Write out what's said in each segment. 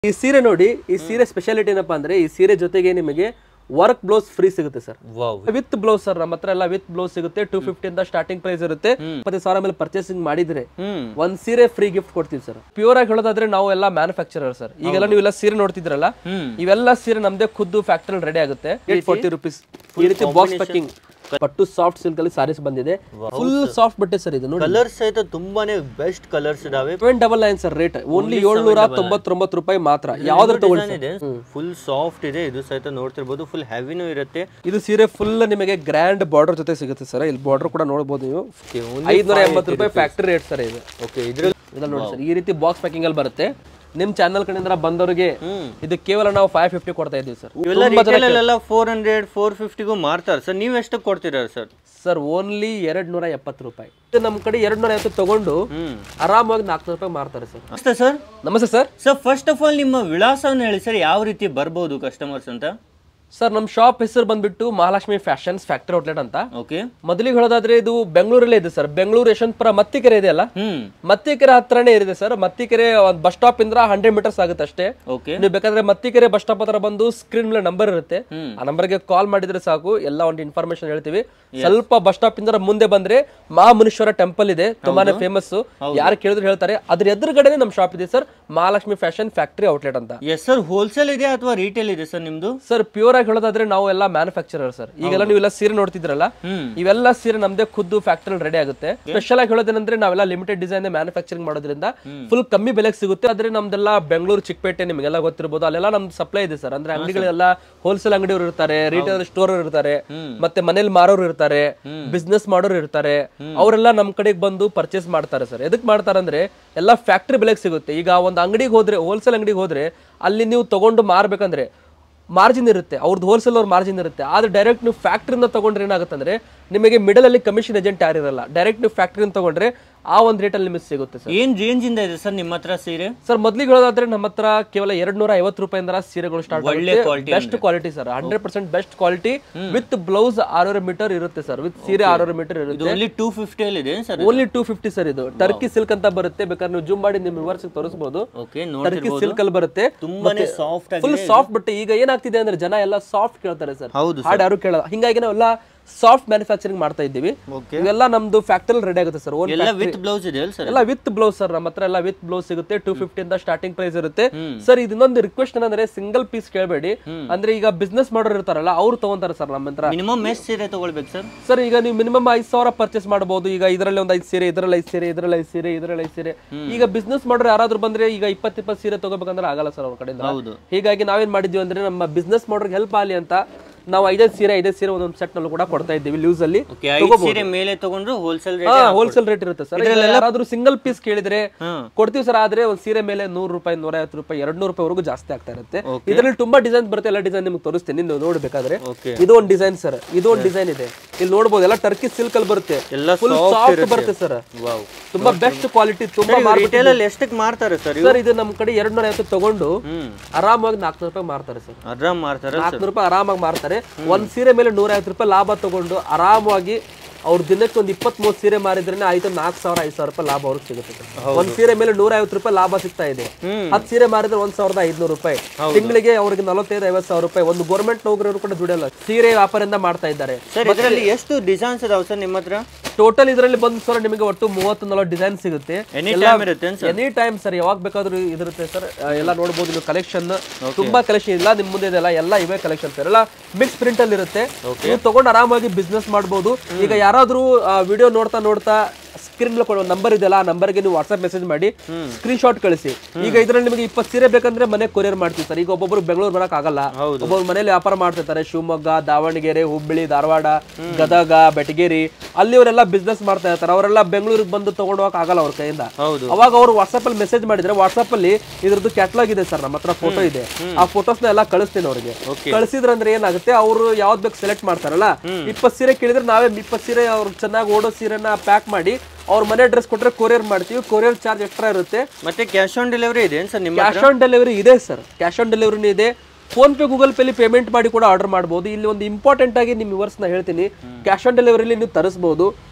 ಈ ಸೀರೆ ನೋಡಿ ಈ ಸೀರೆ ಸ್ಪೆಷಾಲಿಟಿ ಏನಪ್ಪಾ ಅಂದ್ರೆ ಈ ಸೀರೆ ಜೊತೆಗೆ ನಿಮಗೆ ವರ್ಕ್ ಬ್ಲೌಸ್ ಫ್ರೀ ಸಿಗುತ್ತೆ sir wow with blouse sir ನಮ್ಮ ಹತ್ರ ಎಲ್ಲ ವಿತ್ ಬ್ಲೌಸ್ ಸಿಗುತ್ತೆ ಟೂ ಫಿಫ್ಟಿ ಇಂದ ಸ್ಟಾರ್ಟಿಂಗ್ ಪ್ರೈಸ್ ಇರುತ್ತೆ ಮತ್ತೆ ಸಾವಿರ ಮೇಲೆ ಪರ್ಚೇಸಿಂಗ್ ಮಾಡಿದ್ರೆ ಹ್ಮ್ ಒಂದ್ ಸೀರೆ ಫ್ರೀ ಗಿಫ್ಟ್ ಕೊಡ್ತೀವಿ ಸರ್ ಪ್ಯೂರ್ ಆಗಿ ಹೇಳೋದಾದ್ರೆ ನಾವು ಎಲ್ಲ ಮ್ಯಾನುಫ್ಯಾಕ್ಚರರ್ ಸರ್ ಈಗೆಲ್ಲ ನೀವೆಲ್ಲ ಸೀರೆ ನೋಡ್ತಿದ್ರಲ್ಲ ಹ್ಮ್. ಇವೆಲ್ಲ ಸೀರೆ ನಮ್ದೇ ಖುದ್ದು ಫ್ಯಾಕ್ಟರಿ ರೆಡಿ ಆಗುತ್ತೆ ಏಟ್ ಫೋರ್ಟಿ ರುಪೀಸ್ ಈ ರೀತಿ ಬಾಕ್ಸ್ ಪ್ಯಾಕಿಂಗ್ ಪಟ್ಟು ಸಾಫ್ಟ್ ಸಿಲ್ಕ್ ಅಲ್ಲಿ ಸಾರೀಸ್ ಬಂದಿದೆ ಫುಲ್ ಸಾಫ್ಟ್ ಬಟ್ಟೆ ಸರ್ ಇದು ನೋಡಿ ಕಲರ್ಸ್ ಸಹಿತ ತುಂಬಾನೇ ಬೆಸ್ಟ್ ಕಲರ್ಸ್ ಇದಾವೆ seven double nine sir rate only ಏಳ್ನೂರ ತೊಂಬತ್ತೊಂಬತ್ತು ರೂಪಾಯಿ ಮಾತ್ರ ಯಾವ್ದು ತಗೊಳ್ಳಿ Design ಇದೆ ಫುಲ್ ಸಾಫ್ಟ್ ಇದೆ ಇದು ಸಹಿತ ನೋಡ್ತಿರ್ಬೋದು ಫುಲ್ ಹೆವಿನೂ ಇರುತ್ತೆ ಇದು ಸೀರೆ ಫುಲ್ ನಿಮಗೆ ಗ್ರ್ಯಾಂಡ್ ಬಾರ್ಡರ್ ಜೊತೆ ಸಿಗುತ್ತೆ ಸರ್ ಇಲ್ಲಿ ಬಾರ್ಡರ್ ಕೂಡ ನೋಡಬಹುದು ನೀವು ಐದ್ನೂರ ಎಂಬತ್ತು ರೂಪಾಯಿ ಫ್ಯಾಕ್ಟರಿ ರೇಟ್ ಸರ್ ಇದು ಓಕೆ ಇದ್ರಲ್ಲಿ ಇದನ್ನ ನೋಡಿ ಸರ್ ಈ ರೀತಿ ಬಾಕ್ಸ್ ಪ್ಯಾಕಿಂಗ್ ಅಲ್ಲಿ ಬರುತ್ತೆ ನಿಮ್ ಚಾನಲ್ ಕಡೆಯಿಂದ ಬಂದವರಿಗೆ ಹ್ಮ್. ಇದು ಕೇವಲ ನಾವು ಫೈವ್ ಫಿಫ್ಟಿ ಕೊಡ್ತಾ ಇದೀವಿ ಸರ್ ಇವೆಲ್ಲ ರಿಟೇಲ್ ಅಲ್ಲೆಲ್ಲ ಫೋರ್ ಹಂಡ್ರೆಡ್ ಫೋರ್ ಫಿಫ್ಟಿಗೂ ಮಾರ್ತಾರೆ ಸರ್ ನೀವು ಎಷ್ಟು ಕೊಡ್ತೀರಾ ಸರ್ ಸರ್ ಓನ್ಲಿ ಎರಡ್ ನೂರ ಎಪ್ಪತ್ತು ರೂಪಾಯಿ ಇದು ನಮ್ಮ ಕಡೆ ಎರಡ್ ನೂರ ಐವತ್ತು ತಗೊಂಡು ಹ್ಮ್ ಆರಾಮಾಗಿ ನಾಲ್ಕುನೂರು ರೂಪಾಯಿ ಮಾರ್ತಾರೆ ಸರ್ ಅಷ್ಟೇ ಸರ್ ನಮಸ್ತೆ sir sir first of all ನಿಮ್ಮ ವಿಳಾಸವನ್ನು ಹೇಳಿ ಸರ್ ಯಾವ ರೀತಿ ಬರ್ಬೋದು ಕಸ್ಟಮರ್ಸ್ ಅಂತ ಸರ್ ನಮ್ಮ ಶಾಪ್ ಹೆಸರು ಬಂದ್ಬಿಟ್ಟು ಮಹಾಲಕ್ಷ್ಮಿ ಫ್ಯಾಷನ್ಸ್ ಫ್ಯಾಕ್ಟರಿ ಔಟ್ಲೆಟ್ ಅಂತ ಓಕೆ ಮೊದಲಿಗೆ ಹೇಳೋದಾದ್ರೆ ಇದು ಬೆಂಗಳೂರಲ್ಲೇ ಇದೆ ಸರ್ ಬೆಂಗಳೂರು ಯಶವಂತಪುರ ಮತ್ತಿಕೆರೆ ಇದೆಯಲ್ಲ ಹ್ಮ್ ಮತ್ತಿಕೆರೆ ಹತ್ರನೇ ಇದೆ ಸರ್ ಮತ್ತಿಕೆರೆ ಒಂದು ಬಸ್ ಸ್ಟಾಪ್ ಇಂದ ಹಂಡ್ರೆಡ್ ಮೀಟರ್ಸ್ ಆಗುತ್ತೆ ಅಷ್ಟೇ ಓಕೆ ನೀವು ಬೇಕಾದ್ರೆ ಮತ್ತಿಕೆರೆ ಬಸ್ ಸ್ಟಾಪ್ ಹತ್ರ ಬಂದು ಸ್ಕ್ರೀನ್ ಮೇಲೆ ನಂಬರ್ ಇರುತ್ತೆ ಹ್ಮ್. ಆ ನಂಬರ್ಗೆ ಕಾಲ್ ಮಾಡಿದ್ರೆ ಸಾಕು ಎಲ್ಲ ಒಂದು ಇನ್ಫಾರ್ಮೇಶನ್ ಹೇಳ್ತೀವಿ ಸ್ವಲ್ಪ ಬಸ್ ಸ್ಟಾಪ್ ಇಂದ ಮುಂದೆ ಬಂದ್ರೆ ಮಹಾಮುನೀಶ್ವರ ಟೆಂಪಲ್ ಇದೆ ತುಂಬಾನೇ ಫೇಮಸ್ ಯಾರು ಕೇಳಿದ್ರು ಹೇಳ್ತಾರೆ ಅದ್ರ ಎದುರುಗಡೆನೆ ನಮ್ಮ ಶಾಪ್ ಇದೆ sir Mahalakshmi fashion factory outlet ಅಂತ ಎಸ್ ಸರ್ ಹೋಲ್ಸೇಲ್ ಇದೆ ಅಥವಾ ರಿಟೇಲ್ ಇದೆ ಸರ್ ನಿಮ್ದು ಸರ್ ಪ್ಯೂರ್ ಆಗಿ ಹೇಳೋದಾದ್ರೆ ನಾವು ಎಲ್ಲ ಮ್ಯಾನುಫ್ಯಾಕ್ಚರರ್ ಸರ್ ಈಗೆಲ್ಲ ನೀವೆಲ್ಲ ಸೀರೆ ನೋಡ್ತಿದ್ರಲ್ಲ ಹ್ಮ್ ಇವೆಲ್ಲ ಸೀರೆ ನಮ್ದೇ ಖುದ್ದು ಫ್ಯಾಕ್ಟರಿ ರೆಡಿ ಆಗುತ್ತೆ ಸ್ಪೆಷಲ್ ಆಗಿ ಹೇಳೋದೇನಂದ್ರೆ ನಾವೆಲ್ಲ ಲಿಮಿಟೆಡ್ ಡಿಸೈನ್ ಮ್ಯಾನುಫ್ಯಾಕ್ಚರಿಂಗ್ ಮಾಡೋದ್ರಿಂದ ಫುಲ್ ಕಮ್ಮಿ ಬೆಲೆಗೆ ಸಿಗುತ್ತೆ ಆದ್ರೆ ನಮ್ದೆಲ್ಲ ಬೆಂಗಳೂರು ಚಿಕ್ಕಪೇಟೆ ನಿಮಗೆಲ್ಲ ಗೊತ್ತಿರ್ಬೋದು ಅಲ್ಲೆಲ್ಲ ನಮ್ದು ಸಪ್ಲೈ ಇದೆ ಸರ್ ಅಂದ್ರೆ ಅಂಗಡಿಗಳೆಲ್ಲ ಹೋಲ್ಸೇಲ್ ಅಂಗಡಿಯವರು ಇರ್ತಾರೆ ರಿಟೇಲ್ ಸ್ಟೋರ್ ಇರ್ತಾರೆ ಮತ್ತೆ ಮನೇಲಿ ಮಾರೋರು ಇರ್ತಾರೆ ಬಿಸ್ನೆಸ್ ಮಾಡೋರು ಇರ್ತಾರೆ ಅವರೆಲ್ಲ ನಮ್ ಕಡೆಗೆ ಬಂದು ಪರ್ಚೇಸ್ ಮಾಡ್ತಾರೆ ಸರ್ ಎದಕ್ ಮಾಡ್ತಾರೆ ಅಂದ್ರೆ ಎಲ್ಲ ಫ್ಯಾಕ್ಟ್ರಿ ಬೆಲೆಗೆ ಸಿಗುತ್ತೆ ಈಗ ಒಂದು ಅಂಗಡಿಗೆ ಹೋದ್ರೆ ಹೋಲ್ಸೇಲ್ ಅಂಗಡಿಗೆ ಹೋದ್ರೆ ಅಲ್ಲಿ ನೀವು ತಗೊಂಡು ಮಾರ್ಬೇಕಂದ್ರೆ ಮಾರ್ಜಿನ್ ಇರುತ್ತೆ ಅವ್ರದ್ದು ಹೋಲ್ಸೇಲ್ ಅವ್ರ ಮಾರ್ಜಿನ್ ಇರುತ್ತೆ ಆದ್ರೆ ಡೈರೆಕ್ಟ್ ನೀವು ಫ್ಯಾಕ್ಟ್ರಿಯಿಂದ ತಗೊಂಡ್ರೆ ಏನಾಗುತ್ತೆ ಅಂದ್ರೆ ನಿಮಗೆ ಮಿಡಲ್ ಅಲ್ಲಿ ಕಮಿಷನ್ ಏಜೆಂಟ್ ಯಾರು ಇರಲ್ಲ ಡೈರೆಕ್ಟ್ ನೀವು ಫ್ಯಾಕ್ಟ್ರಿಯಿಂದ ತಗೊಂಡ್ರೆ ಆ ಒಂದು ರೇಟಲ್ಲಿ ನಿಮಗೆ ಸಿಗುತ್ತೆ ಸರ್ ಏನ್ ರೇಂಜ್ ಇಂದ ಇದೆ ಸರ್ ನಿಮ್ಮ ಹತ್ರ ಸೀರೆ ಸರ್ ಮೊದ್ಲಿಗೆ ಹೇಳೋದಾದ್ರೆ ನಮ್ಮ ಹತ್ರ ಕೇವಲ ಎರಡ್ ನೂರ ಐವತ್ತು ರೂಪಾಯಿಂದ ಸೀರೆಗಳು ಸ್ಟಾರ್ಟ್ ಒಳ್ಳೆ quality best quality sir hundred percent best quality with blouse ಆರೂವರೆ ಮೀಟರ್ ಇರುತ್ತೆ ಸರ್ ವಿತ್ ಸೀರೆ ಆರೂವರೆ ಮೀಟರ್ ಇದು ಇರುತ್ತೆ ಓನ್ಲಿ ಟೂ ಫಿಫ್ಟಿ ಅಲ್ಲಿ ಇದೆ sir only two fifty sir ಇದು ಟರ್ಕಿ ಸಿಲ್ಕ್ ಅಂತ ಬರುತ್ತೆ ಬೇಕಾದ್ರೆ ನೀವು ಜೂಮ್ ಮಾಡಿ ನಿಮ್ ವಿವರ್ಸ್ ತೋರಿಸಬಹುದು ಓಕೆ ಟರ್ಕಿ ನೋಡ್ತಿರ್ಬೋದು ಸಿಲ್ಕ್ ಅಲ್ಲಿ ಬರುತ್ತೆ ತುಂಬಾನೇ ಸಾಫ್ಟ್ ಆಗಿ ಫುಲ್ ಸಾಫ್ಟ್ ಬಟ್ಟೆ ಈಗ ಏನಾಗ್ತಿದೆ ಅಂದ್ರೆ ಜನ ಎಲ್ಲ ಸಾಫ್ಟ್ ಕೇಳ್ತಾರೆ ಸರ್ ಹೌದು ಹಾಡ್ ಯಾರು ಕೇಳಲ್ಲ ಹಿಂಗಾಗಿ ನಾವೆಲ್ಲ ಸಾಫ್ಟ್ ಮ್ಯಾನುಫ್ಯಾಕ್ಚರಿಂಗ್ ಮಾಡ್ತಾ ಇದ್ದೀವಿ ಓಕೆ ಇವೆಲ್ಲ ನಮ್ದು ಫ್ಯಾಕ್ಟರಿ ರೆಡಿ ಆಗುತ್ತೆ ಸರ್ ಓನ್ ಎಲ್ಲ ವಿತ್ ಬ್ಲೌಸ್ ಇದೆ ಅಲ್ಲ ಸರ್ ಎಲ್ಲ ವಿತ್ ಬ್ಲೌಸ್ ಸರ್ ನಮ್ಮ ಹತ್ರ ಎಲ್ಲ ವಿತ್ ಬ್ಲೌಸ್ ಸಿಗುತ್ತೆ ಟೂ ಫಿಫ್ಟಿ ಇಂದ ಸ್ಟಾರ್ಟಿಂಗ್ ಪ್ರೈಸ್ ಇರುತ್ತೆ ಸರ್ ಇದನ್ನೊಂದು ರಿಕ್ವೆಸ್ಟ್ ಏನಂದ್ರೆ ಸಿಂಗಲ್ ಪೀಸ್ ಕೇಳಬೇಡಿ ಅಂದ್ರೆ ಈಗ ಬಿಸ್ನೆಸ್ ಮಾಡೋರು ಇರ್ತಾರಲ್ಲ ಅವ್ರು ತಗೊಂತಾರೆ ಸರ್ ನಮ್ಮ ಹತ್ರ ಮಿನಿಮಮ್ ಎಷ್ಟು ಸೀರೆ ತಗೊಳ್ಬೇಕು ಸರ್ ಸರ್ ಈಗ ನೀವು ಮಿನಿಮಮ್ ಐದು ಸಾವಿರ ಪರ್ಚೇಸ್ ಮಾಡಬಹುದು ಈಗ ಇದರಲ್ಲಿ ಒಂದು ಐದು ಸೀರೆ ಇದರಲ್ಲಿ ಐದು ಸೀರೆ ಇದರಲ್ಲಿ ಐದು ಸೀರೆ ಇದರಲ್ಲಿ ಐದು ಸೀರೆ ಈಗ ಬಿಸ್ನೆಸ್ ಮಾಡೋರು ಯಾರಾದ್ರೂ ಬಂದ್ರೆ ಈಗ ಇಪ್ಪತ್ತು ಇಪ್ಪತ್ತು ಸೀರೆ ತಗೋಬೇಕಂದ್ರೆ ಆಗಲ್ಲ ಸರ್ ಅವ್ರ ಕಡೆಯಿಂದ ಹೌದು ಹೀಗಾಗಿ ನಾವೇನ್ ಮಾಡಿದ್ವಿ ಅಂದ್ರೆ ನಮ್ಮ ಬಿಸ್ನೆಸ್ ಮಾಡೋರಿಗೆ ಹೆಲ್ಪ್ ಆಗಲಿ ಅಂತ ನಾವು ಐದೈದು ಸೀರೆ ಐದೈದು ಸೀರೆ ಒಂದೊಂದು ಸೆಟ್ ನಲ್ಲೂ ಕೂಡ ಕೊಡ್ತಾ ಇದ್ದೀವಿ ಲೂಸ್ ಅಲ್ಲಿ ಓಕೆ ಐದು ಸೀರೆ ಮೇಲೆ ತಗೊಂಡ್ರು ಹೋಲ್ಸೇಲ್ ರೇಟ್ ಹೋಲ್ಸೇಲ್ ರೇಟ್ ಇರುತ್ತೆ ಸರ್ ಯಾರಾದ್ರೂ ಸಿಂಗಲ್ ಪೀಸ್ ಕೇಳಿದ್ರೆ ಹ್ಮ್ ಕೊಡ್ತೀವಿ ಸರ್ ಆದ್ರೆ ಒಂದ್ ಸೀರೆ ಮೇಲೆ ನೂರು ರೂಪಾಯಿ ನೂರ ಐವತ್ತು ರೂಪಾಯಿ ಎರಡ್ ನೂರು ರೂಪಾಯಿವರೆಗೂ ಜಾಸ್ತಿ ಆಗ್ತಾ ಇರುತ್ತೆ ಇದರಲ್ಲಿ ತುಂಬಾ ಡಿಸೈನ್ ಬರುತ್ತೆ ಎಲ್ಲ ಡಿಸೈನ್ ನಿಮ್ಗೆ ತೋರಿಸ್ತೀನಿ ನೀವು ನೋಡ್ಬೇಕಾದ್ರೆ ಓಕೆ ಇದು ಒಂದು ಡಿಸೈನ್ ಸರ್ ಇದು ಒಂದು ಡಿಸೈನ್ ಇದೆ ಇಲ್ಲಿ ನೋಡ್ಬೋದು ಎಲ್ಲ ಟರ್ಕಿ ಸಿಲ್ಕ್ ಅಲ್ಲಿ ಬರುತ್ತೆ ಎಲ್ಲ ಫುಲ್ ಸಾಫ್ಟ್ ಬರುತ್ತೆ ಸರ್ ವಾವ್ ತುಂಬಾ ಬೆಸ್ಟ್ ಕ್ವಾಲಿಟಿ ತುಂಬಾ ರಿಟೇಲ್ ಅಲ್ಲಿ ಎಷ್ಟಕ್ಕೆ ಮಾರ್ತಾರೆ ಸರ್ ಇವು ಸರ್ ಇದು ನಮ್ಮ ಕಡೆ ಎರಡ್ ನೂರ ಐವತ್ತು ತಗೊಂಡು ಹ್ಮ್ ಆರಾಮಾಗಿ ನಾಲ್ಕುನೂರು ರೂಪಾಯಿ ಮಾರ್ತಾರೆ ಸರ್ ಆರಾಮ್ ಮಾರ್ತಾರೆ ನಾಲ್ಕುನೂರು ರೂಪಾಯಿ ಆರಾಮಾಗಿ ಮಾರ್ತಾರೆ ಒಂದ್ ಸೀರೆ ಮೇಲೆ ನೂರ ಐವತ್ತು ರೂಪಾಯಿ ಲಾಭ ತಗೊಂಡು ಆರಾಮಾಗಿ ಅವ್ರ ದಿನಕ್ಕೆ ಒಂದು ಇಪ್ಪತ್ತ್ ಮೂವತ್ತು ಸೀರೆ ಮಾರಿದ್ರೆ ಆಯ್ತು ನಾಲ್ಕು ಸಾವಿರ ಐದು ಸಾವಿರ ರೂಪಾಯಿ ಲಾಭ ಅವ್ರಿಗೆ ಸಿಗುತ್ತೆ ಸರ್. ಒಂದ್ ಸೀರೆ ಮೇಲೆ ನೂರ ಐವತ್ತು ರೂಪಾಯಿ ಲಾಭ ಸಿಗ್ತಾ ಇದೆ ಹ್ಮ್ ಹತ್ತು ಸೀರೆ ಮಾರಿದ್ರೆ ಒಂದ್ ಸಾವಿರದ ಐದ್ನೂರು ರೂಪಾಯಿ ತಿಂಗಳಿಗೆ ಅವ್ರಿಗೆ ನಲವತ್ತೈದು ಐವತ್ತು ಸಾವಿರ ರೂಪಾಯಿ ಒಂದು ಗೌರ್ಮೆಂಟ್ ನೌಕರರು ಕೂಡ ದುಡಿಯಲ್ಲ ಸೀರೆ ವ್ಯಾಪಾರದಿಂದ ಮಾಡ್ತಾ ಇದ್ದಾರೆ ಸರ್ ಇದರಲ್ಲಿ ಎಷ್ಟು ಡಿಸೈನ್ಸ್ ಇದಾವೆ ಸರ್ ನಿಮ್ಮ ಹತ್ರ ಟೋಟಲ್ ಇದರಲ್ಲಿ ಬಂದು ಸರ್ ನಿಮಗೆ ಒಟ್ಟು ಮೂವತ್ತು ನಲವತ್ತು ಡಿಸೈನ್ ಸಿಗುತ್ತೆ ಎನಿ ಟೈಮ್ ಇರುತ್ತೆ ಸರ್ ಎನಿ ಟೈಮ್ ಸರ್ ಯಾವಾಗ ಬೇಕಾದ್ರೂ ಇದಿರುತ್ತೆ ಸರ್ ಎಲ್ಲ ನೋಡ್ಬೋದು ನೀವು ಕಲೆಕ್ಷನ್ ತುಂಬಾ ಕಲೆಕ್ಷನ್ ಇಲ್ಲ ನಿಮ್ ಮುಂದೆ ಇದೆಲ್ಲ ಎಲ್ಲ ಇವೇ ಕಲೆಕ್ಷನ್ ಸರ್ ಎಲ್ಲ ಮಿಕ್ಸ್ ಪ್ರಿಂಟ್ ಅಲ್ಲಿ ಇರುತ್ತೆ ನೀವು ತಗೊಂಡು ಆರಾಮಾಗಿ ಬಿಸ್ನೆಸ್ ಮಾಡ್ಬೋದು ಈಗ ಯಾರಾದ್ರೂ ವಿಡಿಯೋ ನೋಡ್ತಾ ನೋಡ್ತಾ ಸ್ಕ್ರೀನ್ ಕೊಡೋ ನಂಬರ್ ಇದೆಯಲ್ಲ ಆ ನಂಬರ್ಗೆ ನೀವು ವಾಟ್ಸ್ಆಪ್ ಮೆಸೇಜ್ ಮಾಡಿ ಸ್ಕ್ರೀನ್ ಶಾಟ್ ಕಳಿಸಿ ಈಗ ಇದರಲ್ಲಿ ನಿಮಗೆ ಇಪ್ಪತ್ತು ಸೀರೆ ಬೇಕಂದ್ರೆ ಮನೆ ಕೊರಿಯರ್ ಮಾಡ್ತೀವಿ ಸರ್ ಈಗ ಒಬ್ಬೊಬ್ರು ಬೆಂಗಳೂರು ಬರಕ್ ಆಗಲ್ಲ ಹೌದು. ಒಬ್ಬೊಬ್ರು ಮನೇಲಿ ವ್ಯಾಪಾರ ಮಾಡ್ತಿರ್ತಾರೆ ಶಿವಮೊಗ್ಗ ದಾವಣಗೆರೆ ಹುಬ್ಬಳ್ಳಿ ಧಾರವಾಡ ಗದಗ ಬೆಟಗೇರಿ ಅಲ್ಲಿ ಅವರೆಲ್ಲ ಬಿಸ್ನೆಸ್ ಮಾಡ್ತಾ ಇರ್ತಾರೆ ಅವರೆಲ್ಲ ಬೆಂಗಳೂರಿಗೆ ಬಂದು ತಗೊಂಡು ಹೋಗಕ್ ಆಗಲ್ಲ ಅವ್ರ ಕೈಯಿಂದ ಹೌದು ಅವಾಗ ಅವರು ವಾಟ್ಸ್ಆಪ್ ಅಲ್ಲಿ ಮೆಸೇಜ್ ಮಾಡಿದ್ರೆ ವಾಟ್ಸ್ಆಪ್ ಅಲ್ಲಿ ಇದ್ರದ್ದು ಕ್ಯಾಟ್ಲಾಗ್ ಇದೆ ಸರ್ ನಮ್ಮ ಹತ್ರ ಫೋಟೋ ಇದೆ ಆ ಫೋಟೋಸ್ನ ಎಲ್ಲ ಕಳಿಸ್ತೀನಿ ಅವ್ರಿಗೆ ಓಕೆ ಕಳಿಸಿದ್ರಂದ್ರೆ ಏನಾಗುತ್ತೆ ಅವರು ಯಾವ್ದು ಬೇಕು ಸೆಲೆಕ್ಟ್ ಮಾಡ್ತಾರಲ್ಲ ಇಪ್ಪತ್ತು ಸೀರೆ ಕೇಳಿದ್ರೆ ನಾವೇ ಇಪ್ಪತ್ತು ಸೀರೆ ಅವ್ರು ಚೆನ್ನಾಗಿ ಓಡೋ ಸೀರೆನ ಪ್ಯಾಕ್ ಮಾಡಿ ಅವ್ರ ಮನೆ ಅಡ್ರೆಸ್ ಕೊಟ್ರೆ ಕೊರಿಯರ್ ಮಾಡ್ತೀವಿ ಕೊರಿಯರ್ ಚಾರ್ಜ್ ಎಕ್ಸ್ಟ್ರಾ ಇರುತ್ತೆ ಮತ್ತೆ ಕ್ಯಾಶ್ ಆನ್ ಡೆಲಿವರಿ ಇದೆ ಸರ್ ನಿಮ್ಮ ಕ್ಯಾಶ್ ಆನ್ ಡೆಲಿವರಿ ಇದೆ ಸರ್ ಕ್ಯಾಶ್ ಆನ್ ಡೆಲಿವರಿನೂ ಇದೆ ಫೋನ್ ಪೇ ಗೂಗಲ್ ಪೇಲಿ ಪೇಮೆಂಟ್ ಮಾಡಿ ಕೂಡ ಆರ್ಡರ್ ಮಾಡ್ಬೋದು ಇಲ್ಲಿ ಒಂದು ಇಂಪಾರ್ಟೆಂಟ್ ಆಗಿ ನಿಮ್ಮ ವಿವರ್ಸ್ನ ಹೇಳ್ತೀನಿ ಕ್ಯಾಶ್ ಆನ್ ಡೆಲಿವರಿಲಿ ನೀವು ತರಿಸ್ಬೋದು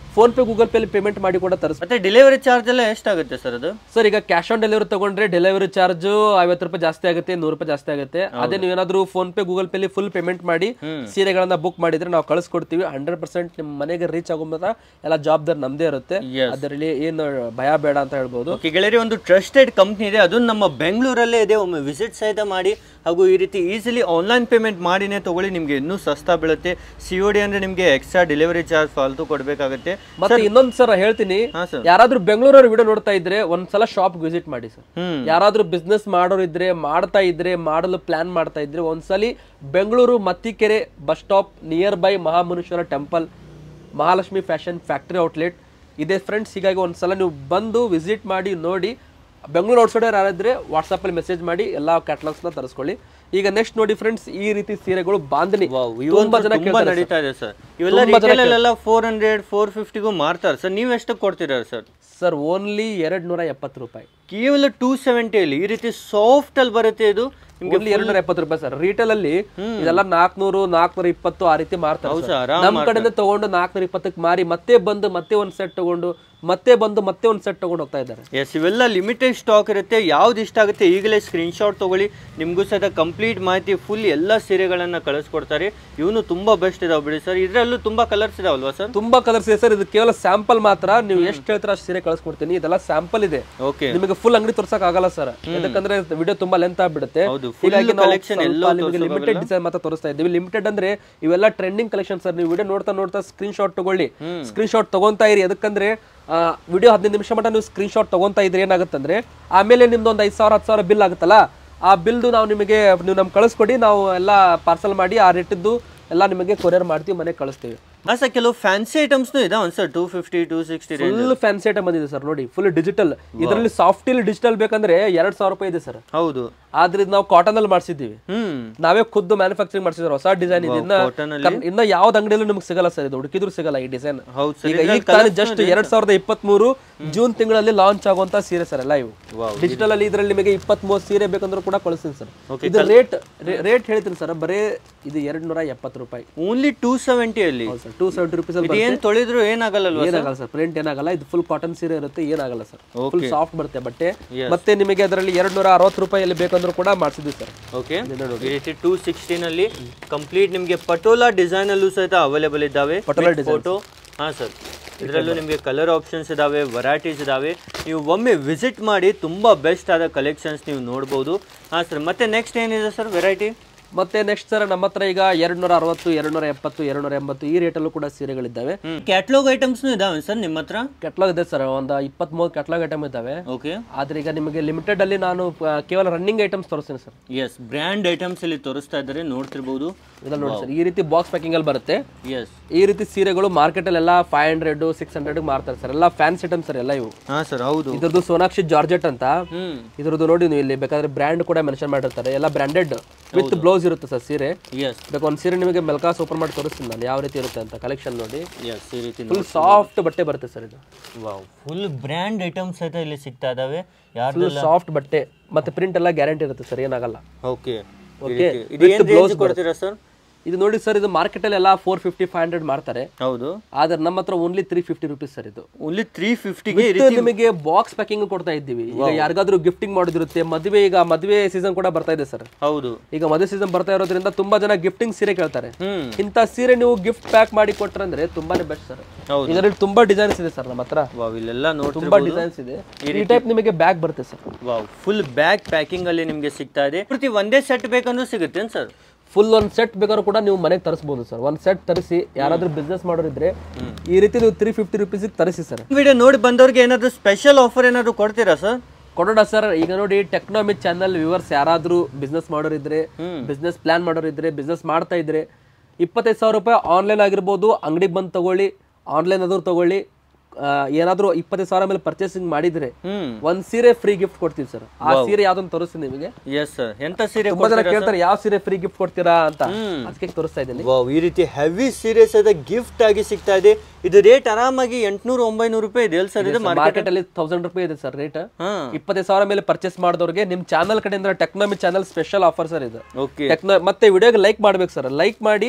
PhonePe Google Pay payment ಮಾಡಿ ಕೂಡ ತರಿಸ್ ಮತ್ತೆ ಡೆಲಿವರಿ ಚಾರ್ಜ್ ಎಲ್ಲ ಎಷ್ಟಾಗುತ್ತೆ ಸರ್ ಅದು ಸರ್ ಈಗ ಕ್ಯಾಶ್ ಆನ್ ಡೆಲಿವರಿ ತಗೊಂಡ್ರೆ ಡೆಲಿವರಿ ಚಾರ್ಜ್ ಐವತ್ತು ರೂಪಾಯಿ ಜಾಸ್ತಿ ಆಗುತ್ತೆ ನೂರು ರೂಪಾಯಿ ಜಾಸ್ತಿ ಆಗುತ್ತೆ ಅದೇ ನೀವೇನಾದ್ರೂ PhonePe Google Pay full payment ಮಾಡಿ ಸೀರೆಗಳನ್ನ ಬುಕ್ ಮಾಡಿದ್ರೆ ನಾವು ಕಳಿಸ್ಕೊಡ್ತೀವಿ ಹಂಡ್ರೆಡ್ ಪರ್ಸೆಂಟ್ ನಿಮ್ಮ ಮನೆಗೆ ರೀಚ್ ಆಗೋ ಮಾತ್ರ ಎಲ್ಲ ಜವಾಬ್ದಾರಿ ನಮ್ದೇ ಇರುತ್ತೆ Yes. ಅದರಲ್ಲಿ ಏನು ಭಯ ಬೇಡ ಅಂತ ಹೇಳ್ಬೋದು ಓಕೆ ಗೆಳೆಯರಿ ಒಂದು ಟ್ರಸ್ಟೆಡ್ ಕಂಪ್ನಿ ಇದೆ ಅದು ನಮ್ಮ ಬೆಂಗಳೂರಲ್ಲೇ ಇದೆ ಒಮ್ಮೆ ವಿಸಿಟ್ ಸಹಿತ ಮಾಡಿ ಹಾಗೂ ಈ ರೀತಿ ಈಸಿಲಿ ಆನ್ಲೈನ್ ಪೇಮೆಂಟ್ ಮಾಡಿನೇ ತಗೊಳ್ಳಿ ನಿಮಗೆ ಇನ್ನೂ ಸಸ್ತಾ ಬೀಳುತ್ತೆ ಸಿ ಒ ಡಿ ಅಂದರೆ ನಿಮಗೆ ಎಕ್ಸ್ಟ್ರಾ ಡೆಲಿವರಿ ಚಾರ್ಜ್ ಫಾಲ್ತು ಕೊಡಬೇಕಾಗುತ್ತೆ ಮತ್ತೆ ಇನ್ನೊಂದ್ ಸರ್ ಹೇಳ್ತೀನಿ ಹಾಂ ಸರ್ ಯಾರಾದ್ರೂ ಬೆಂಗಳೂರವ್ರ ವಿಡಿಯೋ ನೋಡ್ತಾ ಇದ್ರೆ ಒಂದ್ಸಲ ಶಾಪ್ ವಿಸಿಟ್ ಮಾಡಿ ಸರ್ ಹ್ಮ್ ಯಾರಾದ್ರೂ ಬಿಸ್ನೆಸ್ ಮಾಡೋರು ಇದ್ರೆ ಮಾಡ್ತಾ ಇದ್ರೆ ಮಾಡಲು ಪ್ಲಾನ್ ಮಾಡ್ತಾ ಇದ್ರೆ ಒಂದ್ಸಲಿ Bengaluru Mattikere bus stop near by ಮಹಾಮನುಷ್ಯರ temple Mahalakshmi fashion factory outlet ಇದೆ ಫ್ರೆಂಡ್ಸ್ ಹೀಗಾಗಿ ಒಂದ್ಸಲ ನೀವು ಬಂದು ವಿಸಿಟ್ ಮಾಡಿ ನೋಡಿ ಬೆಂಗಳೂರು ಔಟ್ಸೈಡ್ ಯಾರಾದ್ರೆ ವಾಟ್ಸಪ್ಪಲ್ಲಿ ಮೆಸೇಜ್ ಮಾಡಿ ಎಲ್ಲ ಕ್ಯಾಟ್ಲಾಗ್ಸ್ನ ತರಿಸ್ಕೊಳ್ಳಿ ಈಗ ನೆಕ್ಸ್ಟ್ ನೋಡಿ ಫ್ರೆಂಡ್ಸ್ ಈ ರೀತಿ ಸೀರೆಗಳು ಬಾಂಧನಿ ವಾವ್ ತುಂಬಾ ಜನ ತುಂಬಾ ನಡೀತಾ ಇದೆ ಸರ್ ಇವೆಲ್ಲ ರಿಟೇಲಲ್ಲೆಲ್ಲ ಫೋರ್ ಹಂಡ್ರೆಡ್ ಫೋರ್ ಫಿಫ್ಟಿಗೂ ಮಾರ್ತಾರೆ ಸರ್ ನೀವು ಎಷ್ಟಕ್ಕೆ ಕೊಡ್ತೀರಾ ಸರ್ ಸರ್ ಓನ್ಲಿ ಎರಡ್ ನೂರ ಎಪ್ಪತ್ತು ರೂಪಾಯಿ ಕೇವಲ ಟೂ ಸೆವೆಂಟಿಯಲ್ಲಿ ಈ ರೀತಿ ಸಾಫ್ಟ್ ಅಲ್ಲಿ ಬರುತ್ತೆ ಇದು ನಿಮ್ಗೆ ಓನ್ಲಿ ಎರಡ್ ನೂರ ಎಪ್ಪತ್ತು ರೂಪಾಯಿ ಸರ್ ರಿಟೇಲ್ ಅಲ್ಲಿ ಇದೆಲ್ಲ ನಾಲ್ಕನೂರು ನಾಲ್ಕನೂರ ಇಪ್ಪತ್ತು ಆ ರೀತಿ ಮಾರ್ತಾರೆ ಹೌದು sir. ಸರ್ ಆರಾಮ್ ನಮ್ ಕಡೆಯಿಂದ ತಗೊಂಡು ನಾಲ್ಕನೂರ ಇಪ್ಪತ್ತಕ್ಕೆ ಮಾರಿ ಮತ್ತೆ ಬಂದು ಮತ್ತೆ ಒಂದ್ ಸೆಟ್ ತಗೊಂಡು ಮತ್ತೆ ಬಂದು ಮತ್ತೆ ಒಂದ್ ಸೆಟ್ ತಗೊಂಡು ಹೋಗ್ತಾ ಇದ್ದಾರೆ ಎಸ್ ಇವೆಲ್ಲ ಲಿಮಿಟೆಡ್ ಸ್ಟಾಕ್ ಇರುತ್ತೆ ಯಾವ್ದು ಇಷ್ಟ ಆಗುತ್ತೆ ಈಗಲೇ ಸ್ಕ್ರೀನ್ಶಾಟ್ ತಗೊಳ್ಳಿ ನಿಮಗೂ ಸಹಿತ ಕಂಪ್ಲೀಟ್ ಮಾಹಿತಿ ಫುಲ್ ಎಲ್ಲ ಸೀರೆಗಳನ್ನ ಕಳಿಸ್ಕೊಡ್ತಾರೆ ಇವನು ತುಂಬಾ ಬೆಸ್ಟ್ ಇದಾವೆ ಬಿಡಿ ಸರ್ ಇದರಲ್ಲೂ ತುಂಬಾ ಕಲರ್ಸ್ ಇದಾವಲ್ವಾ ಸರ್ ತುಂಬಾ ಕಲರ್ಸ್ ಇದೆ ಸರ್ ಇದು ಕೇವಲ ಸ್ಯಾಂಪಲ್ ಮಾತ್ರ ನೀವು ಎಷ್ಟು ಹೇಳ್ತೀರ ಅಷ್ಟು ಸೀರೆ ಕಳಿಸ್ಕೊಡ್ತೀನಿ ಇದೆಲ್ಲ ಸ್ಯಾಂಪಲ್ ಇದೆ ಓಕೆ ನಿಮಗೆ ಫುಲ್ ಅಂಗಡಿ ತೋರ್ಸಕ್ ಆಗಲ್ಲ ಸರ್ ಯಾಕಂದ್ರೆ ವಿಡಿಯೋ ತುಂಬಾ ಲೆಂತ್ ಆಗ್ಬಿಡುತ್ತೆ ಹೌದು full ಹೀಗಾಗಿ ನಾವು collection ಸ್ವಲ್ಪ ಎಲ್ಲೋ ನಿಮಗೆ ಲಿಮಿಟೆಡ್ ಡಿಸೈನ್ ಮಾತ್ರ ತೋರಿಸ್ತಾ ಇದ್ದೀವಿ ಲಿಮಿಟೆಡ್ ಅಂದ್ರೆ ಇವೆಲ್ಲ ಟ್ರೆಂಡಿಂಗ್ ಕಲೆಕ್ಷನ್ ಸರ್ ನೀವು ವಿಡಿಯೋ ನೋಡ್ತಾ ನೋಡ್ತಾ ಸ್ಕ್ರೀನ್ ಶಾಟ್ ತಗೊಳ್ಳಿ ಸ್ಕ್ರೀನ್ ಶಾಟ್ ತಗೊಂತಾ ಇರಿ ಅದಕ್ಕಂದ್ರೆ ವಿಡಿಯೋ ಹದಿನೈದು ನಿಮಿಷ ಮಟ್ಟ ನೀವು ಸ್ಕ್ರೀನ್ ಶಾಟ್ ತಗೊಂತಾ ಇದ್ರೆ ಏನಾಗುತ್ತಂದ್ರೆ ಆಮೇಲೆ ನಿಮ್ದು ಒಂದು ಐದು ಸಾವಿರ ಹತ್ತು ಸಾವಿರ ಬಿಲ್ ಆಗುತ್ತಲ್ಲ ಆ ಬಿಲ್ದು ನಾವು ನಿಮಗೆ ನೀವು ನಮ್ಗೆ ಕಳಿಸ್ಕೊಡಿ ನಾವು ಎಲ್ಲ ಪಾರ್ಸಲ್ ಮಾಡಿ ಆ ರೇಟಿದ್ದು ಎಲ್ಲ ನಿಮಗೆ ಕೊರಿಯರ್ ಮಾಡ್ತೀವಿ ಮನೆಗೆ ಕಳಿಸ್ತೀವಿ ಹಾಂ ಸರ್ ಕೆಲವು ಫ್ಯಾನ್ಸಿ ಐಟಮ್ಸ್ನು ಇದಾವೆ sir two fifty two sixty full fancy item ಬಂದಿದೆ ಸರ್ ನೋಡಿ ಫುಲ್ ಡಿಜಿಟಲ್ ಇದರಲ್ಲಿ ಸಾಫ್ಟಿಲ್ ಡಿಜಿಟಲ್ ಬೇಕಂದ್ರೆ ಎರಡ್ ಸಾವಿರ ರೂಪಾಯಿ ಇದೆ ಸರ್ ಹೌದು ಆದ್ರೆ ಇದು ನಾವು ಕಾಟನ್ ಅಲ್ಲಿ ಮಾಡಿಸಿದ್ದೀವಿ ಹ್ಮ್ ನಾವೇ ಖುದ್ದು ಮ್ಯಾನುಫ್ಯಾಕ್ಚರಿಂಗ್ ಮಾಡಿಸಿದ್ರೆ ಹೊಸ ಡಿಸೈನ್ ಇದೆ ಇನ್ನ cotton ಕನ್- ಇನ್ನ ಯಾವ್ದು ಅಂಗಡಿಯಲ್ಲೂ ನಿಮ್ಗೆ ಸಿಗಲ್ಲ ಸರ್ ಇದು ಹುಡುಕಿದ್ರು ಸಿಗಲ್ಲ ಈ ಡಿಸೈನ್ ಹೌದು ಸರ್ ಈಗ ಈಗ ತಾನೇ ಜಸ್ಟ್ ಎರಡ್ ಸಾವಿರದ ಇಪ್ಪತ್ತ್ ಮೂರು ಜೂನ್ ತಿಂಗಳಲ್ಲಿ ಲಾಂಚ್ ಆಗುವಂತ ಸೀರೆ ಸರ್ ಎಲ್ಲ ಇವು Wow. ಡಿಜಿಟಲ್ ಅಲ್ಲಿ ಇದ್ರಲ್ಲಿ ನಿಮಗೆ ಇಪ್ಪತ್ತ್ ಮೂರು ಸೀರೆ ಬೇಕಂದ್ರೂ ಕೂಡ ಕಳಿಸ್ತೀನಿ ಸರ್ ಇದು ರೇಟ್ ರೇಟ್ ಹೇಳ್ತೀನಿ ಸರ್ ಬರೇ ಇದು ಎರಡ್ ನೂರ ಎಪ್ಪತ್ತು ರೂಪಾಯಿ ಓನ್ಲಿ ಟೂ ಸೆವೆಂಟಿಯಲ್ಲಿ ಹೌದು ಸರ್ ಟೂ ಸೆವೆಂಟಿ ರುಪೀಸ್ ಅಲ್ಲಿ ಇದು ಏನ್ ತೊಳೆದ್ರು ಏನಾಗಲ್ಲಲ್ವಾ ಏನಾಗಲ್ಲ ಸರ್ ಪ್ರಿಂಟ್ ಏನಾಗಲ್ಲ ಇದು ಫುಲ್ ಕಾಟನ್ ಸೀರೆ ಇರುತ್ತೆ ಏನಾಗಲ್ಲ ಸರ್ ಫುಲ್ Okay. ಸಾಫ್ಟ್ ಬರುತ್ತೆ ಬಟ್ಟೆ ಮತ್ತೆ ನಿಮಗೆ ಅದರಲ್ಲಿ ಎರಡ್ ನೂರ ಅರವತ್ತು ರೂಪಾಯಲ್ಲಿ ಬೇಕಂದ್ರೂ ಕೂಡ ಮಾಡಿಸಿದ್ವಿ ಸರ್ ಓಕೆ ಈ ರೀತಿ ಟೂ ಸಿಕ್ಸ್ಟೀನಲ್ಲಿ ಕಂಪ್ಲೀಟ್ ನಿಮಗೆ ಪಟೋಲಾ ಡಿಸೈನ್ ಅಲ್ಲೂ ಸಹಿತ ಅವೈಲೇಬಲ್ ಇದ್ದಾವೆ ಪಟೋಲಾ ಫೋಟೋ ಹಾಂ ಸರ್ ಇದರಲ್ಲೂ ನಿಮಗೆ ಕಲರ್ ಆಪ್ಷನ್ಸ್ ಇದಾವೆ ವೆರೈಟೀಸ್ ಇದಾವೆ ನೀವು ಒಮ್ಮೆ ವಿಸಿಟ್ ಮಾಡಿ ತುಂಬ ಬೆಸ್ಟ್ ಆದ ಕಲೆಕ್ಷನ್ಸ್ ನೀವು ನೋಡ್ಬೋದು ಹಾಂ ಸರ್ ಮತ್ತೆ ನೆಕ್ಸ್ಟ್ ಏನಿದೆ ಸರ್ ವೆರೈಟಿ ಮತ್ತೆ ನೆಕ್ಸ್ಟ್ ಸರ್ ನಮ್ಮ ಹತ್ರ ಈಗ ಎರಡ್ ನೂರ ಅರವತ್ತು ಎರಡ್ ನೂರ ಎಪ್ಪತ್ತು ಎರಡ್ ನೂರ ಎಂಬತ್ತು ಈ ರೇಟಲ್ಲೂ ಕೂಡ ಸೀರೆಗಳಿದ್ದಾವೆ ಕ್ಯಾಟ್ಲಾಗ್ ಐಟಮ್ಸ್ನು ಇದಾವೆ ಸರ್ ನಿಮ್ಮ ಹತ್ರ ಕೆಟ್ಲಾಗ್ ಇದೆ ಸರ್ ಒಂದು ಇಪ್ಪತ್ತ್ ಮೂರು ಕೆಟ್ಲಾಗ್ ಐಟಮ್ ಇದ್ದಾವೆ ಓಕೆ ಆದ್ರೆ ಈಗ ನಿಮಗೆ ಲಿಮಿಟೆಡ್ ಅಲ್ಲಿ ನಾನು ಆ, ಕೇವಲ ರನ್ನಿಂಗ್ ಐಟಮ್ಸ್ ತೋರಿಸ್ತೀನಿ ಸರ್ ಎಸ್ ಬ್ರ್ಯಾಂಡ್ ಐಟಮ್ಸ್ ಇಲ್ಲಿ ತೋರಿಸ್ತಾ ಇದ್ದಾರೆ ನೋಡ್ತಿರ್ಬೋದು ಇದನ್ನ ನೋಡಿ ಸರ್ ಈ ರೀತಿ ಬಾಕ್ಸ್ ಪ್ಯಾಕಿಂಗ್ ಅಲ್ಲಿ ಬರುತ್ತೆ ಎಸ್ ಈ ರೀತಿ ಸೀರೆಗಳು ಮಾರ್ಕೆಟ್ ಅಲ್ಲೆಲ್ಲ ಫೈವ್ ಹಂಡ್ರೆಡ್ ಸಿಕ್ಸ್ ಹಂಡ್ರೆಡ್ ಮಾರ್ತಾರೆ ಸರ್ ಎಲ್ಲ ಫ್ಯಾನ್ಸಿ ಐಟಮ್ ಸರ್ ಎಲ್ಲ ಇವು ಹಾಂ ಸರ್ ಹೌದು ಇದ್ರದ್ದು ಸೋನಾಕ್ಷಿ ಜಾರ್ಜೆಟ್ ಅಂತ ಹ್ಮ್ ಇದ್ರದ್ದು ನೋಡಿ ನೀವು ಇಲ್ಲಿ ಬೇಕಾದ್ರೆ ಬ್ರ್ಯಾಂಡ್ ಕೂಡ ಮೆನ್ಷನ್ ಮಾಡಿರ್ತಾರೆ ಎಲ್ಲ ಬ್ರ್ಯಾಂಡೆಡ್ ವಿತ್ ಬ್ಲೌಸ್ ಇರುತ್ತೆ ಸರ್ ಸೀರೆ ಎಸ್ ಬೇಕು ಒಂದು ಸೀರೆ ನಿಮಗೆ ಮೆಲ್ಕಾಸ್ ಓಪನ್ ಮಾಡಿ ತೋರಿಸ್ತೀನಿ ನಾನು ಯಾವ ರೀತಿ ಇರುತ್ತೆ ಅಂತ ಕಲೆಕ್ಷನ್ ನೋಡಿ ಎಸ್ ಈ ರೀತಿ ಫುಲ್ ಸಾಫ್ಟ್ ಬಟ್ಟೆ ಬರುತ್ತೆ ಸರ್ ಇದು ವಾವ್ ಫುಲ್ ಬ್ರ್ಯಾಂಡ್ ಐಟಮ್ಸ್ ಸಹಿತ ಇಲ್ಲಿ ಸಿಗ್ತಾ ಇದಾವೆ ಯಾರು ಫುಲ್ ಸಾಫ್ಟ್ ಬಟ್ಟೆ ಮತ್ತೆ ಪ್ರಿಂಟ್ ಎಲ್ಲ ಗ್ಯಾರಂಟಿ ಇರುತ್ತೆ ಸರ್ ಏನಾಗಲ್ಲ ಓಕೆ Okay. ಇದು ಏನ್ ರೇಂಜ್ ಕೊಡ್ತೀರಾ ಸರ್ ಇದು ನೋಡಿ ಸರ್ ಇದು ಮಾರ್ಕೆಟ್ ಅಲ್ಲಿ ಎಲ್ಲ ಫೋರ್ ಫಿಫ್ಟಿ ಫೈವ್ ಹಂಡ್ರೆಡ್ ಮಾಡ್ತಾರೆ ಹೌದು ಆದ್ರೆ ನಮ್ಮ ಹತ್ರ only three fifty rupees sir ಇದು ಓನ್ಲಿ ತ್ರೀ ಫಿಫ್ಟಿಗೆ ಇದು ನಿಮಗೆ ಬಾಕ್ಸ್ ಪ್ಯಾಕಿಂಗ್ ಕೊಡ್ತಾ ಇದ್ದೀವಿ ಈಗ ಯಾರಿಗಾದ್ರೂ ಗಿಫ್ಟಿಂಗ್ ಮಾಡೋದಿರುತ್ತೆ ಮದುವೆ ಈಗ ಮದುವೆ ಸೀಸನ್ ಕೂಡ ಬರ್ತಾ ಇದೆ ಸರ್ ಹೌದು ಈಗ ಮದುವೆ ಸೀಸನ್ ಬರ್ತಾ ಇರೋದ್ರಿಂದ ತುಂಬಾ ಜನ ಗಿಫ್ಟಿಂಗ್ ಸೀರೆ ಕೇಳ್ತಾರೆ ಹ್ಮ್ ಇಂಥ ಸೀರೆ ನೀವು ಗಿಫ್ಟ್ ಪ್ಯಾಕ್ ಮಾಡಿ ಕೊಟ್ರಂದ್ರೆ ತುಂಬಾನೇ ಬೆಸ್ಟ್ ಸರ್ ಹೌದು ಇದರಲ್ಲಿ ತುಂಬಾ ಡಿಸೈನ್ಸ್ ಇದೆ ಸರ್ ನಮ್ಮ ಹತ್ರ ವಾವ್ ಇಲ್ಲೆಲ್ಲ ತುಂಬಾ ನೋಡ್ತಿರ್ಬೋದು ಡಿಸೈನ್ಸ್ ಇದೆ ಈ ಟೈಪ್ ನಿಮಗೆ ಬ್ಯಾಗ್ ಬರುತ್ತೆ sir wow full bag packing ಅಲ್ಲಿ ನಿಮ್ಗೆ ಸಿಗ್ತಾ ಇದೆ ಪ್ರತಿ ಒಂದೇ ಸೆಟ್ ಬೇಕಂದ್ರೂ ಸಿಗುತ್ತೆ ಸರ್ ಫುಲ್ ಒಂದ್ ಸೆಟ್ ಬೇಕಾದ್ರೂ ಕೂಡ ನೀವು ಮನೆಗೆ ತರಿಸಬಹುದು ಸರ್ ಒಂದ್ ಸೆಟ್ ತರಿಸಿ ಯಾರಾದ್ರೂ ಬಿಸ್ನೆಸ್ ಮಾಡೋರಿದ್ರೆ ಈ ರೀತಿ ನೀವು ತ್ರೀ ಫಿಫ್ಟಿ ರುಪೀಸ್ ತರಿಸಿ ಸರ್ ವಿಡಿಯೋ ನೋಡಿ ಬಂದವ್ರಿಗೆ ಏನಾದ್ರು ಸ್ಪೆಷಲ್ ಆಫರ್ ಏನಾದ್ರು ಕೊಡ್ತೀರಾ ಸರ್ ಕೊಡೋಣ ಸರ್ ಈಗ ನೋಡಿ ಟೆಕ್ನಾಮಿ ಚಾನಲ್ ವ್ಯೂವರ್ಸ್ ಯಾರಾದ್ರೂ ಬಿಸ್ನೆಸ್ ಮಾಡೋರಿದ್ರೆ ಬಿಸ್ನೆಸ್ ಪ್ಲಾನ್ ಮಾಡೋರಿದ್ರೆ ಬಿಸ್ನೆಸ್ ಮಾಡ್ತಾ ಇದ್ರೆ ಇಪ್ಪತ್ತೈದು ಸಾವಿರ ರೂಪಾಯಿ ಆನ್ಲೈನ್ ಆಗಿರ್ಬೋದು ಅಂಗಡಿಗೆ ಬಂದು ತಗೊಳ್ಳಿ ಆನ್ಲೈನ್ ಆದ್ರೂ ತಗೊಳ್ಳಿ ಆ, ಏನಾದ್ರೂ ಇಪ್ಪತ್ತೈದು ಸಾವಿರ ಮೇಲೆ ಪರ್ಚೇಸಿಂಗ್ ಮಾಡಿದ್ರೆ ಹ್ಮ್ ಒಂದ್ ಸೀರೆ ಫ್ರೀ ಗಿಫ್ಟ್ ಕೊಡ್ತೀವಿ ಸರ್ ಆ ಸೀರೆ ಯಾವ್ದೊಂದು ತೋರಿಸ್ತೀನಿ ನಿಮಗೆ ಎಸ್ ಸರ್ ಎಂತ ಸೀರೆ ತುಂಬಾ ಜನ ಕೇಳ್ತಾರೆ ಯಾವ ಸೀರೆ ಫ್ರೀ ಗಿಫ್ಟ್ ಕೊಡ್ತೀರಾ ಅಂತ ಅದಕ್ಕೆ ತೋರಿಸ್ತಾ ಇದ್ದೀನಿ ವಾವ್ ಈ ರೀತಿ ಹೆವಿ ಸೀರಿಯಸ್ ಆದ ಗಿಫ್ಟ್ ಆಗಿ ಸಿಗ್ತಾ ಇದೆ ಇದು ರೇಟ್ ಆರಾಮಾಗಿ ಎಂಟ್ನೂರು ಒಂಬೈನೂರು ರೂಪಾಯಿ ಇದೆ ಎಲ್ಲಿ ಸರ್ ಇದು ಮಾರ್ಕೆಟ್ ಅಲ್ಲಿ ತೌಸಂಡ್ ರೂಪಾಯಿ ಇದೆ ಸರ್ ರೇಟ್ ಹಾ ಇಪ್ಪತ್ತೈದು ಸಾವಿರ ಮೇಲೆ ಪರ್ಚೇಸ್ ಮಾಡಿದವ್ರಿಗೆ ನಿಮ್ ಚಾನಲ್ ಕಡೆಯಿಂದ Technomy channel special offer sir ಇದು ಓಕೆ ಟೆಕ್ನೋ ಮತ್ತೆ ವಿಡಿಯೋಗೆ ಲೈಕ್ ಮಾಡ್ಬೇಕು ಸರ್ ಲೈಕ್ ಮಾಡಿ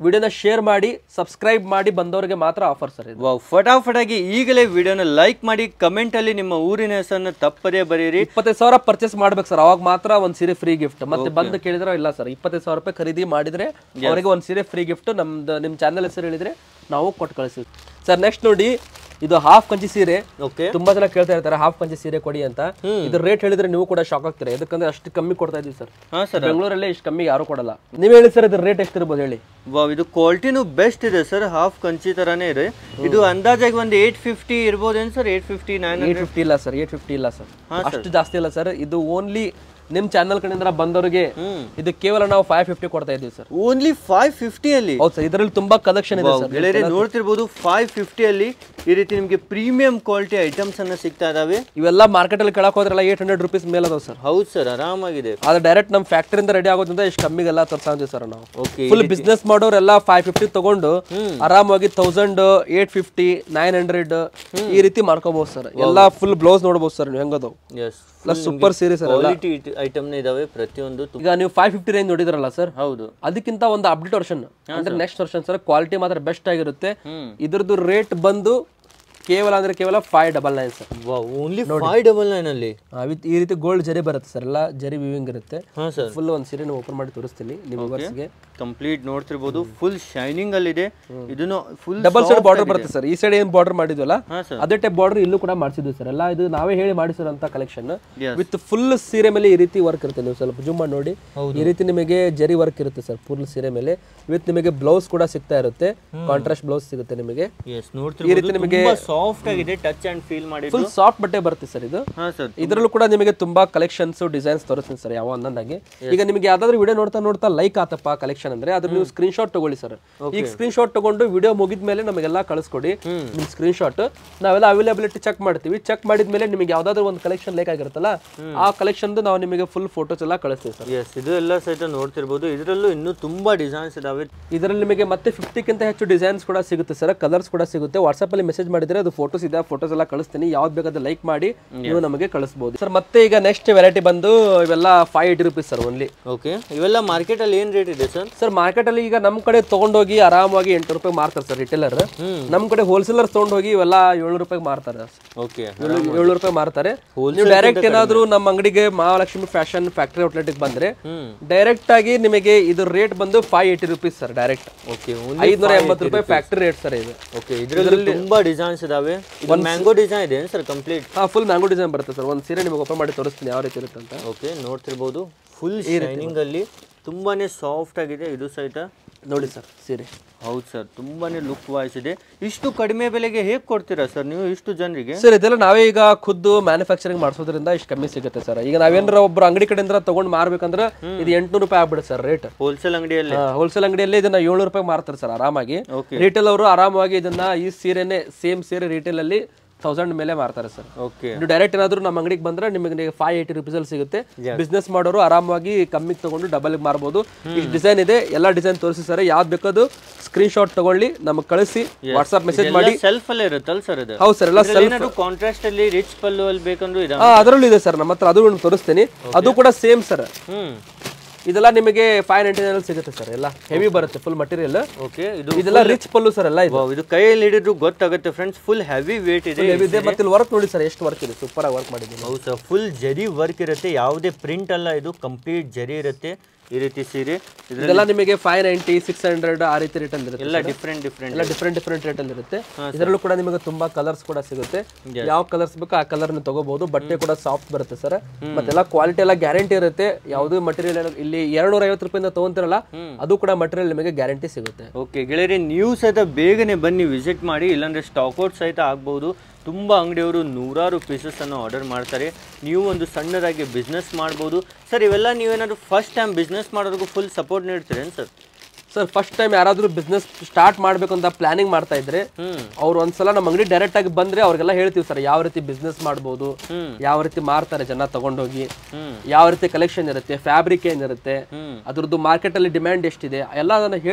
ವಿಡಿಯೋನ ಶೇರ್ ಮಾಡಿ ಸಬ್ಸ್ಕ್ರೈಬ್ ಮಾಡಿ ಬಂದವರಿಗೆ ಮಾತ್ರ ಆಫರ್ ಸರ್ ಇದು ವಾವ್ ಫಟಾಫಟಾಗಿ ಈಗಲೇ ವಿಡಿಯೋನ ಲೈಕ್ ಮಾಡಿ ಕಮೆಂಟ್ ಅಲ್ಲಿ ನಿಮ್ಮ ಊರಿನ ಹೆಸರನ್ನ ತಪ್ಪದೇ ಬರೀರಿ ಇಪ್ಪತ್ತೈದು ಸಾವಿರ ಪರ್ಚೇಸ್ ಮಾಡ್ಬೇಕು ಸರ್ ಅವಾಗ ಮಾತ್ರ ಒಂದ್ ಸೀರೆ ಫ್ರೀ ಗಿಫ್ಟ್ ಮತ್ತೆ ಬಂದು ಕೇಳಿದ್ರೆ ಇಲ್ಲ ಸರ್ ಇಪ್ಪತ್ತೈದು ಸಾವಿರ ರೂಪಾಯಿ ಖರೀದಿ ಮಾಡಿದ್ರೆ ಅವರಿಗೆ ಒಂದ್ ಸೀರೆ ಫ್ರೀ ಗಿಫ್ಟ್ ನಮ್ದು ನಿಮ್ ಚಾನಲ್ ಹೆಸರು ಹೇಳಿದ್ರೆ ನಾವು ಕೊಟ್ಟು ಕಳಿಸ್ತೀವಿ ಸರ್ ನೆಕ್ಸ್ಟ್ ನೋಡಿ ಇದು ಹಾಫ್ ಕಂಚಿ ಸೀರೆ ಓಕೆ ತುಂಬಾ ಜನ ಕೇಳ್ತಾ ಇರ್ತಾರೆ ಹಾಫ್ ಕಂಚಿ ಸೀರೆ ಕೊಡಿ ಅಂತ ಇದು ರೇಟ್ ಹೇಳಿದ್ರೆ ನೀವು ಕೂಡ ಶಾಕ್ ಆಗ್ತೀರಾ ಯಾಕಂದ್ರೆ ಅಷ್ಟು ಕಮ್ಮಿ ಕೊಡ್ತಾ ಇದೀವಿ ಸರ್ ಹಾ ಸರ್ ಬೆಂಗಳೂರಲ್ಲೇ ಇಷ್ಟು ಕಮ್ಮಿ ಯಾರು ಕೊಡಲ್ಲ ನೀವ್ ಹೇಳಿ ಸರ್ ಇದ್ರ ರೇಟ್ ಎಷ್ಟಿರ್ಬೋದು ಹೇಳಿ ವಾವ್ ಇದು ಕ್ವಾಲಿಟಿನೂ ಬೆಸ್ಟ್ ಇದೆ ಸರ್ ಹಾಫ್ ಕಂಚಿ ತರಾನೇ ಇದೆ ಇದು ಅಂದಾಜಾಗಿ ಒಂದು ಏಟ್ ಫಿಫ್ಟಿ ಇರ್ಬೋದೇನು sir eight fifty nine eight fifty ಇಲ್ಲ ಸರ್ ಏಟ್ ಫಿಫ್ಟಿ ಇಲ್ಲ ಸರ್ ಅಷ್ಟು ಜಾಸ್ತಿ ಇಲ್ಲ ಸರ್ ಇದು ಓನ್ಲಿ ನಿಮ್ ಚಾನಲ್ ಕಡೆಯಿಂದ ಬಂದವರಿಗೆ ಇದು ಕೇವಲ ನಾವು ಫೈವ್ ಫಿಫ್ಟಿ ಕೊಡ್ತಾ ಇದೀವಿ ಸರ್ ಓನ್ಲಿ ಫೈವ್ ಫಿಫ್ಟಿ ಅಲ್ಲಿ ಹೌದು ಸರ್ ಇದರಲ್ಲಿ ತುಂಬಾ ಕಲೆಕ್ಷನ್ ಇದೆ ಸರ್ ಗೆಳೆಯರೆ ನೋಡ್ತಿರ್ಬೋದು ಫೈವ್ ಫಿಫ್ಟಿ ಅಲ್ಲಿ ಈ ರೀತಿ ನಿಮಗೆ ಪ್ರೀಮಿಯಂ ಕ್ವಾಲಿಟಿ ಐಟಮ್ಸ್ ಅನ್ನ ಸಿಗ್ತಾ ಇದಾವೆ ಇವೆಲ್ಲ ಮಾರ್ಕೆಟ್ ಅಲ್ಲಿ ಕೇಳಕ್ ಹೋದ್ರಲ್ಲ ಏಟ್ ಹಂಡ್ರೆಡ್ ರುಪೀಸ್ ಮೇಲೆ ಅದಾವ ಸರ್ ಹೌದು ಸರ್ ಆರಾಮಾಗಿದೆ ಆದ್ರೆ ಡೈರೆಕ್ಟ್ ನಮ್ಮ ಫ್ಯಾಕ್ಟರಿಯಿಂದ ರೆಡಿ ಆಗೋದ್ರಿಂದ ಇಷ್ಟು ಕಮ್ಮಿಗೆಲ್ಲ ತರ್ಸಾಂತೀವಿ ಸರ್ ನಾವು ಓಕೆ ಫುಲ್ ಬಿಸ್ನೆಸ್ ಮಾಡೋರೆಲ್ಲ ಫೈವ್ ಫಿಫ್ಟಿ ತಗೊಂಡು ಆರಾಮಾಗಿ thousand eight fifty nine hundred ಈ ರೀತಿ ಮಾಡ್ಕೋಬಹುದು ಸರ್ ಎಲ್ಲ ಫುಲ್ ಬ್ಲೌಸ್ ನೋಡ್ಬೋದು ಸರ್ ನೀವು ಹೆಂಗದು ಎಸ್ ಪ್ಲಸ್ ಸೂಪರ್ ಸೀರೆ ಸರ್ ಕ್ವಾಲಿಟಿ ಐಟಮ್ನ ಇದಾವೆ ಪ್ರತಿಯೊಂದು ತು- ಈಗ ನೀವು ಫೈವ್ ಫಿಫ್ಟಿ ರೇಂಜ್ ನೋಡಿದ್ರಲ್ಲ ಸರ್ ಹೌದು ಅದಕ್ಕಿಂತ ಒಂದು ಅಪ್ಡೇಟ್ ವರ್ಷನ್ ಅಂದ್ರೆ ನೆಕ್ಸ್ಟ್ ವರ್ಷನ್ ಸರ್ ಕ್ವಾಲಿಟಿ ಮಾತ್ರ ಬೆಸ್ಟ್ ಆಗಿರುತ್ತೆ ಇದ್ರದ್ದು ರೇಟ್ ಬಂದು ಕೇವಲ ಅಂದ್ರೆ ಕೇವಲ five double nine sir only five double nine ಅಲ್ಲಿ ವಿತ್ ಈ ರೀತಿ ಗೋಲ್ಡ್ ಜರಿ ಬರುತ್ತೆ ಸರ್ ಎಲ್ಲ ಜರಿ ವಿವಿಂಗ್ ಇರುತ್ತೆ ಹಾ ಸರ್ ಫುಲ್ ಒಂದು ಸೀರೆ ಓಪನ್ ಮಾಡಿ ತೋರಿಸ್ತೀನಿ ನಿಮ್ಮ ವರ್ಸ್ಗೆ ಕಂಪ್ಲೀಟ್ ನೋಡ್ತಿರ್ಬೋದು ಫುಲ್ ಶೈನಿಂಗ್ ಅಲ್ಲಿ ಇದೆ ಇದನ್ನು ಫುಲ್ ಡಬಲ್ ಸೈಡ್ ಬಾರ್ಡರ್ ಬರುತ್ತೆ ಸರ್ ಈ ಸೈಡ್ ಏನ್ ಬಾರ್ಡರ್ ಮಾಡಿದ್ವಲ್ಲ ಹಾ ಸರ್ ಅದೇ ಟೈಪ್ ಬಾರ್ಡರ್ ಇಲ್ಲೂ ಕೂಡ ಮಾಡಿಸಿದ್ವಿ ಸರ್ ಎಲ್ಲ ಇದು ನಾವೇ ಹೇಳಿ ಮಾಡಿಸಿರೋಂಥ ಕಲೆಕ್ಷನ್ Yes. ವಿತ್ ಫುಲ್ ಸೀರೆ ಮೇಲೆ ಈ ರೀತಿ ವರ್ಕ್ ಇರುತ್ತೆ ನೀವು ಸ್ವಲ್ಪ ಜೂಮ್ ಮಾಡಿ ನೋಡಿ ಈ ರೀತಿ ನಿಮಗೆ ಜರಿ ವರ್ಕ್ ಇರುತ್ತೆ ಸರ್ ಫುಲ್ ಸೀರೆ ಮೇಲೆ ವಿತ್ ನಿಮಗೆ ಬ್ಲೌಸ್ ಕೂಡ ಸಿಗ್ತಾ ಇರುತ್ತೆ ಕಾಂಟ್ರಾಸ್ಟ್ ಬ್ಲೌಸ್ ಸಿಗುತ್ತೆ ನಿಮಗೆ ಎಸ್ ನೋಡ್ತಿರ್ಬೋದು ತುಂಬಾ ಸಾಫ್ಟ್ ಆಗಿದೆ ಟಚ್ ಅಂಡ್ ಫೀಲ್ ಮಾಡಿದ್ದು ಫುಲ್ ಸಾಫ್ಟ್ ಬಟ್ಟೆ ಬರುತ್ತೆ ಸರ್ ಇದು ಹಾ ಸರ್ ಇದರಲ್ಲೂ ಕೂಡ ನಿಮಗೆ ತುಂಬಾ ಕಲೆಕ್ಷನ್ಸ್ ಡಿಸೈನ್ಸ್ ತೋರಿಸ್ತೀನಿ ಸರ್ ಯಾವ ಒಂದೊಂದಾಗಿ ಈಗ ನಿಮಗೆ ಯಾವ್ದಾದ್ರು ವಿಡಿಯೋ ನೋಡ್ತಾ ನೋಡ್ತಾ ಲೈಕ್ ಆತಪ್ಪ ಕಲೆಕ್ಷನ್ ಅಂದ್ರೆ ಅದ್ರ ನೀವು ಸ್ಕ್ರೀನ್ ಶಾಟ್ ತಗೊಳ್ಳಿ ಸರ್ ಈಗ ಸ್ಕ್ರೀನ್ ಶಾಟ್ ತಗೊಂಡು ವಿಡಿಯೋ ಮುಗಿದ ಮೇಲೆ ನಮಗೆಲ್ಲ ಕಳಿಸ್ಕೊಡಿ ನಿಮ್ ಸ್ಕ್ರೀನ್ ಶಾಟ್ ನಾವೆಲ್ಲ ಅವೈಲಬಿಲಿಟಿ ಚೆಕ್ ಮಾಡ್ತೀವಿ ಚೆಕ್ ಮಾಡಿದ್ಮೇಲೆ ನಿಮಗೆ ಯಾವ್ದಾದ್ರು ಒಂದು ಕಲೆಕ್ಷನ್ ಲೈಕ್ ಆಗಿರುತ್ತಲ್ಲ ಆ ಕಲೆಕ್ಷನ್ ನಾವು ನಿಮಗೆ ಫುಲ್ ಫೋಟೋಸ್ ಎಲ್ಲ ಕಳಿಸ್ತೀವಿ ಸರ್ ಎಸ್ ಇದು ಎಲ್ಲ ಸಹಿತ ನೋಡ್ತಿರ್ಬೋದು ಇದರಲ್ಲೂ ಇನ್ನೂ ತುಂಬಾ ಡಿಸೈನ್ಸ್ ಇದಾವೆ ಇದರಲ್ಲಿ ನಿಮಗೆ ಮತ್ತೆ ಫಿಫ್ಟಿಕ್ಕಿಂತ ಹೆಚ್ಚು ಡಿಸೈನ್ಸ್ ಕೂಡ ಸಿಗುತ್ತೆ ಸರ್ ಕಲರ್ಸ್ ಕೂಡ ಸಿಗುತ್ತೆ ವಾಟ್ಸಪ್ ಅಲ್ಲಿ ಮೆಸೇಜ್ ಮಾಡಿದ್ರೆ ಅದು ಫೋಟೋಸ್ ಇದೆ ಫೋಟೋಸ್ ಎಲ್ಲ ಕಳಿಸ್ತೀನಿ ಯಾವ್ದು ಬೇಕಾದ್ರೆ ಲೈಕ್ ಮಾಡಿ ನೀವು ನಮಗೆ ಕಳಿಸ್ಬೋದು ಸರ್ ಮತ್ತೆ ಈಗ ನೆಕ್ಸ್ಟ್ ವೆರೈಟಿ ಬಂದು ಇವೆಲ್ಲ five eighty rupees sir only okay ಇವೆಲ್ಲ ಮಾರ್ಕೆಟ್ ಅಲ್ಲಿ ಏನ್ ರೇಟ್ ಇದೆ ಸರ್ ಸರ್ ಮಾರ್ಕೆಟ್ ಅಲ್ಲಿ ಈಗ ನಮ್ಮ ಕಡೆ ತಗೊಂಡೋಗಿ ಆರಾಮಾಗಿ ಎಂಟು ರೂಪಾಯಿ ಮಾರ್ತಾರೆ ಸರ್ ರಿಟೇಲರ್ ನಮ್ಮ ಕಡೆ ಹೋಲ್ಸೇಲರ್ ತಗೊಂಡೋಗಿ ಇವೆಲ್ಲ ಏಳು ರೂಪಾಯಿ ಮಾರ್ತಾರೆ ಓಕೆ ಏಳು ಏಳು ರೂಪಾಯಿ ಮಾರ್ತಾರೆ ನೀವು ಡೈರೆಕ್ಟ್ ಏನಾದ್ರು ನಮ್ಮ ಅಂಗಡಿಗೆ ಮಹಾಲಕ್ಷ್ಮಿ ಫ್ಯಾಷನ್ ಫ್ಯಾಕ್ಟರಿ ಔಟ್ಲೆಟ್ ಬಂದ್ರೆ ಹ್ಮ್ ಡೈರೆಕ್ಟ್ ಆಗಿ ನಿಮಗೆ ಇದು ರೇಟ್ ಬಂದು five eighty rupees sir direct okay ಐದ್ನೂರ ಎಂಬತ್ತು ರೂಪಾಯಿ ಫ್ಯಾಕ್ಟರಿ ರೇಟ್ ಸರ್ ಇದು ಓಕೆ ಇದರಲ್ಲಿ ತುಂಬಾ ಡಿಸೈನ್ಸ್ ಇದಾವೆ ಇದು ಮ್ಯಾಂಗೋ ಡಿಸೈನ್ ಇದೆ ಸರ್ ಕಂಪ್ಲೀಟ್ ಹಾ ಫುಲ್ ಮ್ಯಾಂಗೋ ಡಿಸೈನ್ ಬರುತ್ತೆ ಸರ್ ಒಂದು ಸೀರೆ ನಿಮಗೆ ಓಪನ್ ಮಾಡಿ ತೋರಿಸ್ತೀನಿ ಯಾವ ರೀತಿ ಇರುತ್ತೆ ಅಂತ ಓಕೆ ನೋಡ್ತಿರ್ಬೋದು ಫುಲ್ ಶೈನಿಂಗ್ ಅಲ್ಲಿ ತುಂಬಾನೇ ಸಾಫ್ಟ್ ಆಗಿದೆ ಇದು ಸಹಿತ ನೋಡಿ ಸರ್ ಸೀರೆ ಹೌದು ಸರ್ ತುಂಬಾನೇ ಲುಕ್ ವಾಯ್ಸ್ ಇದೆ ಇಷ್ಟು ಕಡಿಮೆ ಬೆಲೆಗೆ ಹೇಗೆ ಕೊಡ್ತೀರಾ ಸರ್ ನೀವು ಇಷ್ಟು ಜನರಿಗೆ ಸರ್ ಇದೆಲ್ಲ ನಾವೇ ಈಗ ಖುದ್ದು ಮ್ಯಾನುಫ್ಯಾಕ್ಚರಿಂಗ್ ಮಾಡಿಸೋದ್ರಿಂದ ಇಷ್ಟು ಕಮ್ಮಿ ಸಿಗುತ್ತೆ ಸರ್ ಈಗ ನಾವೇನಾರ ಒಬ್ರು ಅಂಗಡಿ ಕಡೆಯಿಂದ ತಗೊಂಡ್ ಮಾರ್ಬೇಕಂದ್ರೆ ಇದು ಎಂಟ್ನೂರು ರೂಪಾಯಿ ಆಗ್ಬಿಡುತ್ತೆ ಸರ್ ರೇಟ್ ಹೋಲ್ಸೇಲ್ ಅಂಗಡಿಯಲ್ಲಿ ಹೋಲ್ಸೇಲ್ ಅಂಗಡಿಯಲ್ಲಿ ಇದನ್ನ ಏಳ್ನೂರು ರೂಪಾಯಿ ಮಾರ್ತಾರೆ ಸರ್ ಆರಾಮಾಗಿ Okay. ರಿಟೇಲ್ ಅವರು ಆರಾಮಾಗಿ ಇದನ್ನ ಈ ಸೀರೆನೆ ಸೇಮ್ ಸೀರೆ ರಿಟೇಲ್ ಅಲ್ಲಿ ತೌಸಂಡ್ ಮೇಲೆ ಮಾರ್ತಾರೆ ಸರ್ ಓಕೆ ನೀವು ಡೈರೆಕ್ಟ್ ಏನಾದ್ರು ನಮ್ಮ ಅಂಗಡಿಗೆ ಬಂದ್ರೆ ನಿಮಗೆ ಫೈವ್ ಏಯ್ಟಿ ರುಪೀಸ್ ಅಲ್ಲಿ ಸಿಗುತ್ತೆ ಬಿಸ್ನೆಸ್ ಮಾಡೋರು ಆರಾಮಾಗಿ ಕಮ್ಮಿಗೆ ತಗೊಂಡು ಡಬಲ್ ಮಾರ್ಬೋದು ಈಗ ಡಿಸೈನ್ ಇದೆ ಎಲ್ಲ ಡಿಸೈನ್ ತೋರಿಸಿ ಸರ್ ಯಾವ್ದು ಬೇಕದು ಸ್ಕ್ರೀನ್ ಶಾಟ್ ತಗೊಳ್ಳಿ ನಮಗೆ ಕಳಿಸಿ ವಾಟ್ಸ್ಆಪ್ ಮೆಸೇಜ್ ಮಾಡಿ ಸೆಲ್ಫ್ ಅಲ್ಲೇ ಇರುತ್ತಲ್ಲ ಸರ್ ಇದು ಹೌದು ಸರ್ ಎಲ್ಲ ಇದ್ರಲ್ಲಿ ಏನಾದ್ರು ಕಾಂಟ್ರಾಸ್ಟ್ ಅಲ್ಲಿ ರಿಚ್ ಪಲ್ಲು ಅಲ್ಲಿ ಬೇಕಂದ್ರೂ ಇದೆ ಹಾ ಅದರಲ್ಲೂ ಇದೆ ಸರ್ ನಮ್ಮ ಹತ್ರ ಅದು ಒಂದು ತೋರಿಸ್ತೀನಿ ಅದು ಕೂಡ ಸೇಮ್ ಸರ್ ಹ್ಮ್ ಇದೆಲ್ಲ ನಿಮಗೆ ಫೈವ್ ನೈಂಟಿ ನೈನ್ ಸಿಗುತ್ತೆ ಸರ್ ಎಲ್ಲ ಹೆವಿ ಬರುತ್ತೆ ಫುಲ್ ಮಟೀರಿಯಲ್ ಓಕೆ ಇದು ಇದೆಲ್ಲ ರಿಚ್ ಪಲ್ಲು ಸರ್ ಎಲ್ಲ ಇದು ವಾವ್, ಇದು ಕೈಯಲ್ಲಿ ಹಿಡಿದ್ರು ಗೊತ್ತಾಗುತ್ತೆ ಫ್ರೆಂಡ್ಸ್ ಫುಲ್ ಹೆವಿ ವೇಟ್ ಇದೆ heavy ಇದೆ ಮತ್ತೆ ಇಲ್ಲಿ ವರ್ಕ್ ನೋಡಿ ಸರ್ ಎಷ್ಟು ವರ್ಕ್ ಇದೆ ಸೂಪರ್ ಆಗಿ ವರ್ಕ್ ಮಾಡಿದ್ದೀನಿ ಹೌದು ಸರ್ ಫುಲ್ ಜರಿ ವರ್ಕ್ ಇರುತ್ತೆ ಯಾವುದೇ ಪ್ರಿಂಟ್ ಅಲ್ಲ ಇದು ಕಂಪ್ಲೀಟ್ ಜರಿ ಇರುತ್ತೆ ಈ ರೀತಿ ಸೀರೆ ಇದ್ರಲ್ಲಿ ಇದೆಲ್ಲ ನಿಮಗೆ ಫೈವ್ ನೈಂಟಿ ಸಿಕ್ಸ್ ಹಂಡ್ರೆಡ್ ಆ ರೀತಿ ರೇಟ್ ಅಲ್ಲಿ ಇರುತ್ತೆ ಎಲ್ಲ ಡಿಫ್ರೆಂಟ್ ಡಿಫ್ರೆಂಟ್ ಎಲ್ಲ ಡಿಫ್ರೆಂಟ್ ಡಿಫ್ರೆಂಟ್ ರೇಟ್ ಅಲ್ಲಿ ಇರುತ್ತೆ ಇದರಲ್ಲೂ ಕೂಡ ನಿಮಗೆ ತುಂಬಾ ಕಲರ್ಸ್ ಕೂಡ ಸಿಗುತ್ತೆ ಯಾವ ಕಲರ್ಸ್ ಬೇಕು ಆ ಕಲರ್ ತಗೋಬಹುದು ಬಟ್ಟೆ ಕೂಡ ಸಾಫ್ಟ್ ಬರುತ್ತೆ ಸರ್ ಮತ್ತೆಲ್ಲ ಕ್ವಾಲಿಟಿ ಎಲ್ಲ ಗ್ಯಾರಂಟಿ ಇರುತ್ತೆ ಯಾವ್ದು ಮಟೀರಿಯಲ್ ಇಲ್ಲಿ ಎರಡ್ನೂರ ಐವತ್ತು ರೂಪಾಯಿಂದ ತಗೊಂತಿರಲ್ಲ ಅದು ಕೂಡ ಮಟೀರಿಯಲ್ ನಿಮಗೆ ಗ್ಯಾರಂಟಿ ಸಿಗುತ್ತೆ ಓಕೆ ಗೆಳೆಯರಿ ನೀವು ಸಹಿತ ಬೇಗನೆ ಬನ್ನಿ ವಿಸಿಟ್ ಮಾಡಿ ಇಲ್ಲಾಂದ್ರೆ ಸ್ಟಾಕ್ ಔಟ್ ಸಹಿತ ಆಗ್ಬೋದು ತುಂಬ ಅಂಗಡಿಯವರು ನೂರಾರು ಪೀಸಸನ್ನು ಆರ್ಡರ್ ಮಾಡ್ತಾರೆ ನೀವು ಒಂದು ಸಣ್ಣದಾಗಿ ಬಿಸ್ನೆಸ್ ಮಾಡ್ಬೋದು ಸರ್ ಇವೆಲ್ಲ ನೀವೇನಾದ್ರು ಫಸ್ಟ್ ಟೈಮ್ ಬಿಸ್ನೆಸ್ ಮಾಡೋದಕ್ಕೂ ಫುಲ್ ಸಪೋರ್ಟ್ ನೀಡ್ತೀರೇನು ಸರ್ ಸರ್ ಫಸ್ಟ್ ಟೈಮ್ ಯಾರಾದ್ರೂ ಬಿಸ್ನೆಸ್ ಸ್ಟಾರ್ಟ್ ಮಾಡ್ಬೇಕು ಅಂತ ಪ್ಲಾನಿಂಗ್ ಮಾಡ್ತಾ ಇದ್ರೆ ಹ್ಮ್ ಅವ್ರು ಒಂದ್ಸಲ ನಮ್ಮ ಅಂಗಡಿ ಡೈರೆಕ್ಟ್ ಆಗಿ ಬಂದ್ರೆ ಅವ್ರಿಗೆಲ್ಲ ಹೇಳ್ತೀವಿ ಸರ್ ಯಾವ ರೀತಿ ಬಿಸ್ನೆಸ್ ಮಾಡ್ಬೋದು ಹ್ಮ್. ಯಾವ ರೀತಿ ಮಾರ್ತಾರೆ ಜನ ತಗೊಂಡೋಗಿ ಹ್ಮ್ ಯಾವ ರೀತಿ ಕಲೆಕ್ಷನ್ ಇರುತ್ತೆ ಫ್ಯಾಬ್ರಿಕ್ ಏನಿರುತ್ತೆ ಹ್ಮ್ ಅದ್ರದ್ದು ಮಾರ್ಕೆಟ್ ಅಲ್ಲಿ ಡಿಮ್ಯಾಂಡ್ ಎಷ್ಟಿದೆ ಎಲ್ಲ ಅದನ್ನ ಹೇಳಿ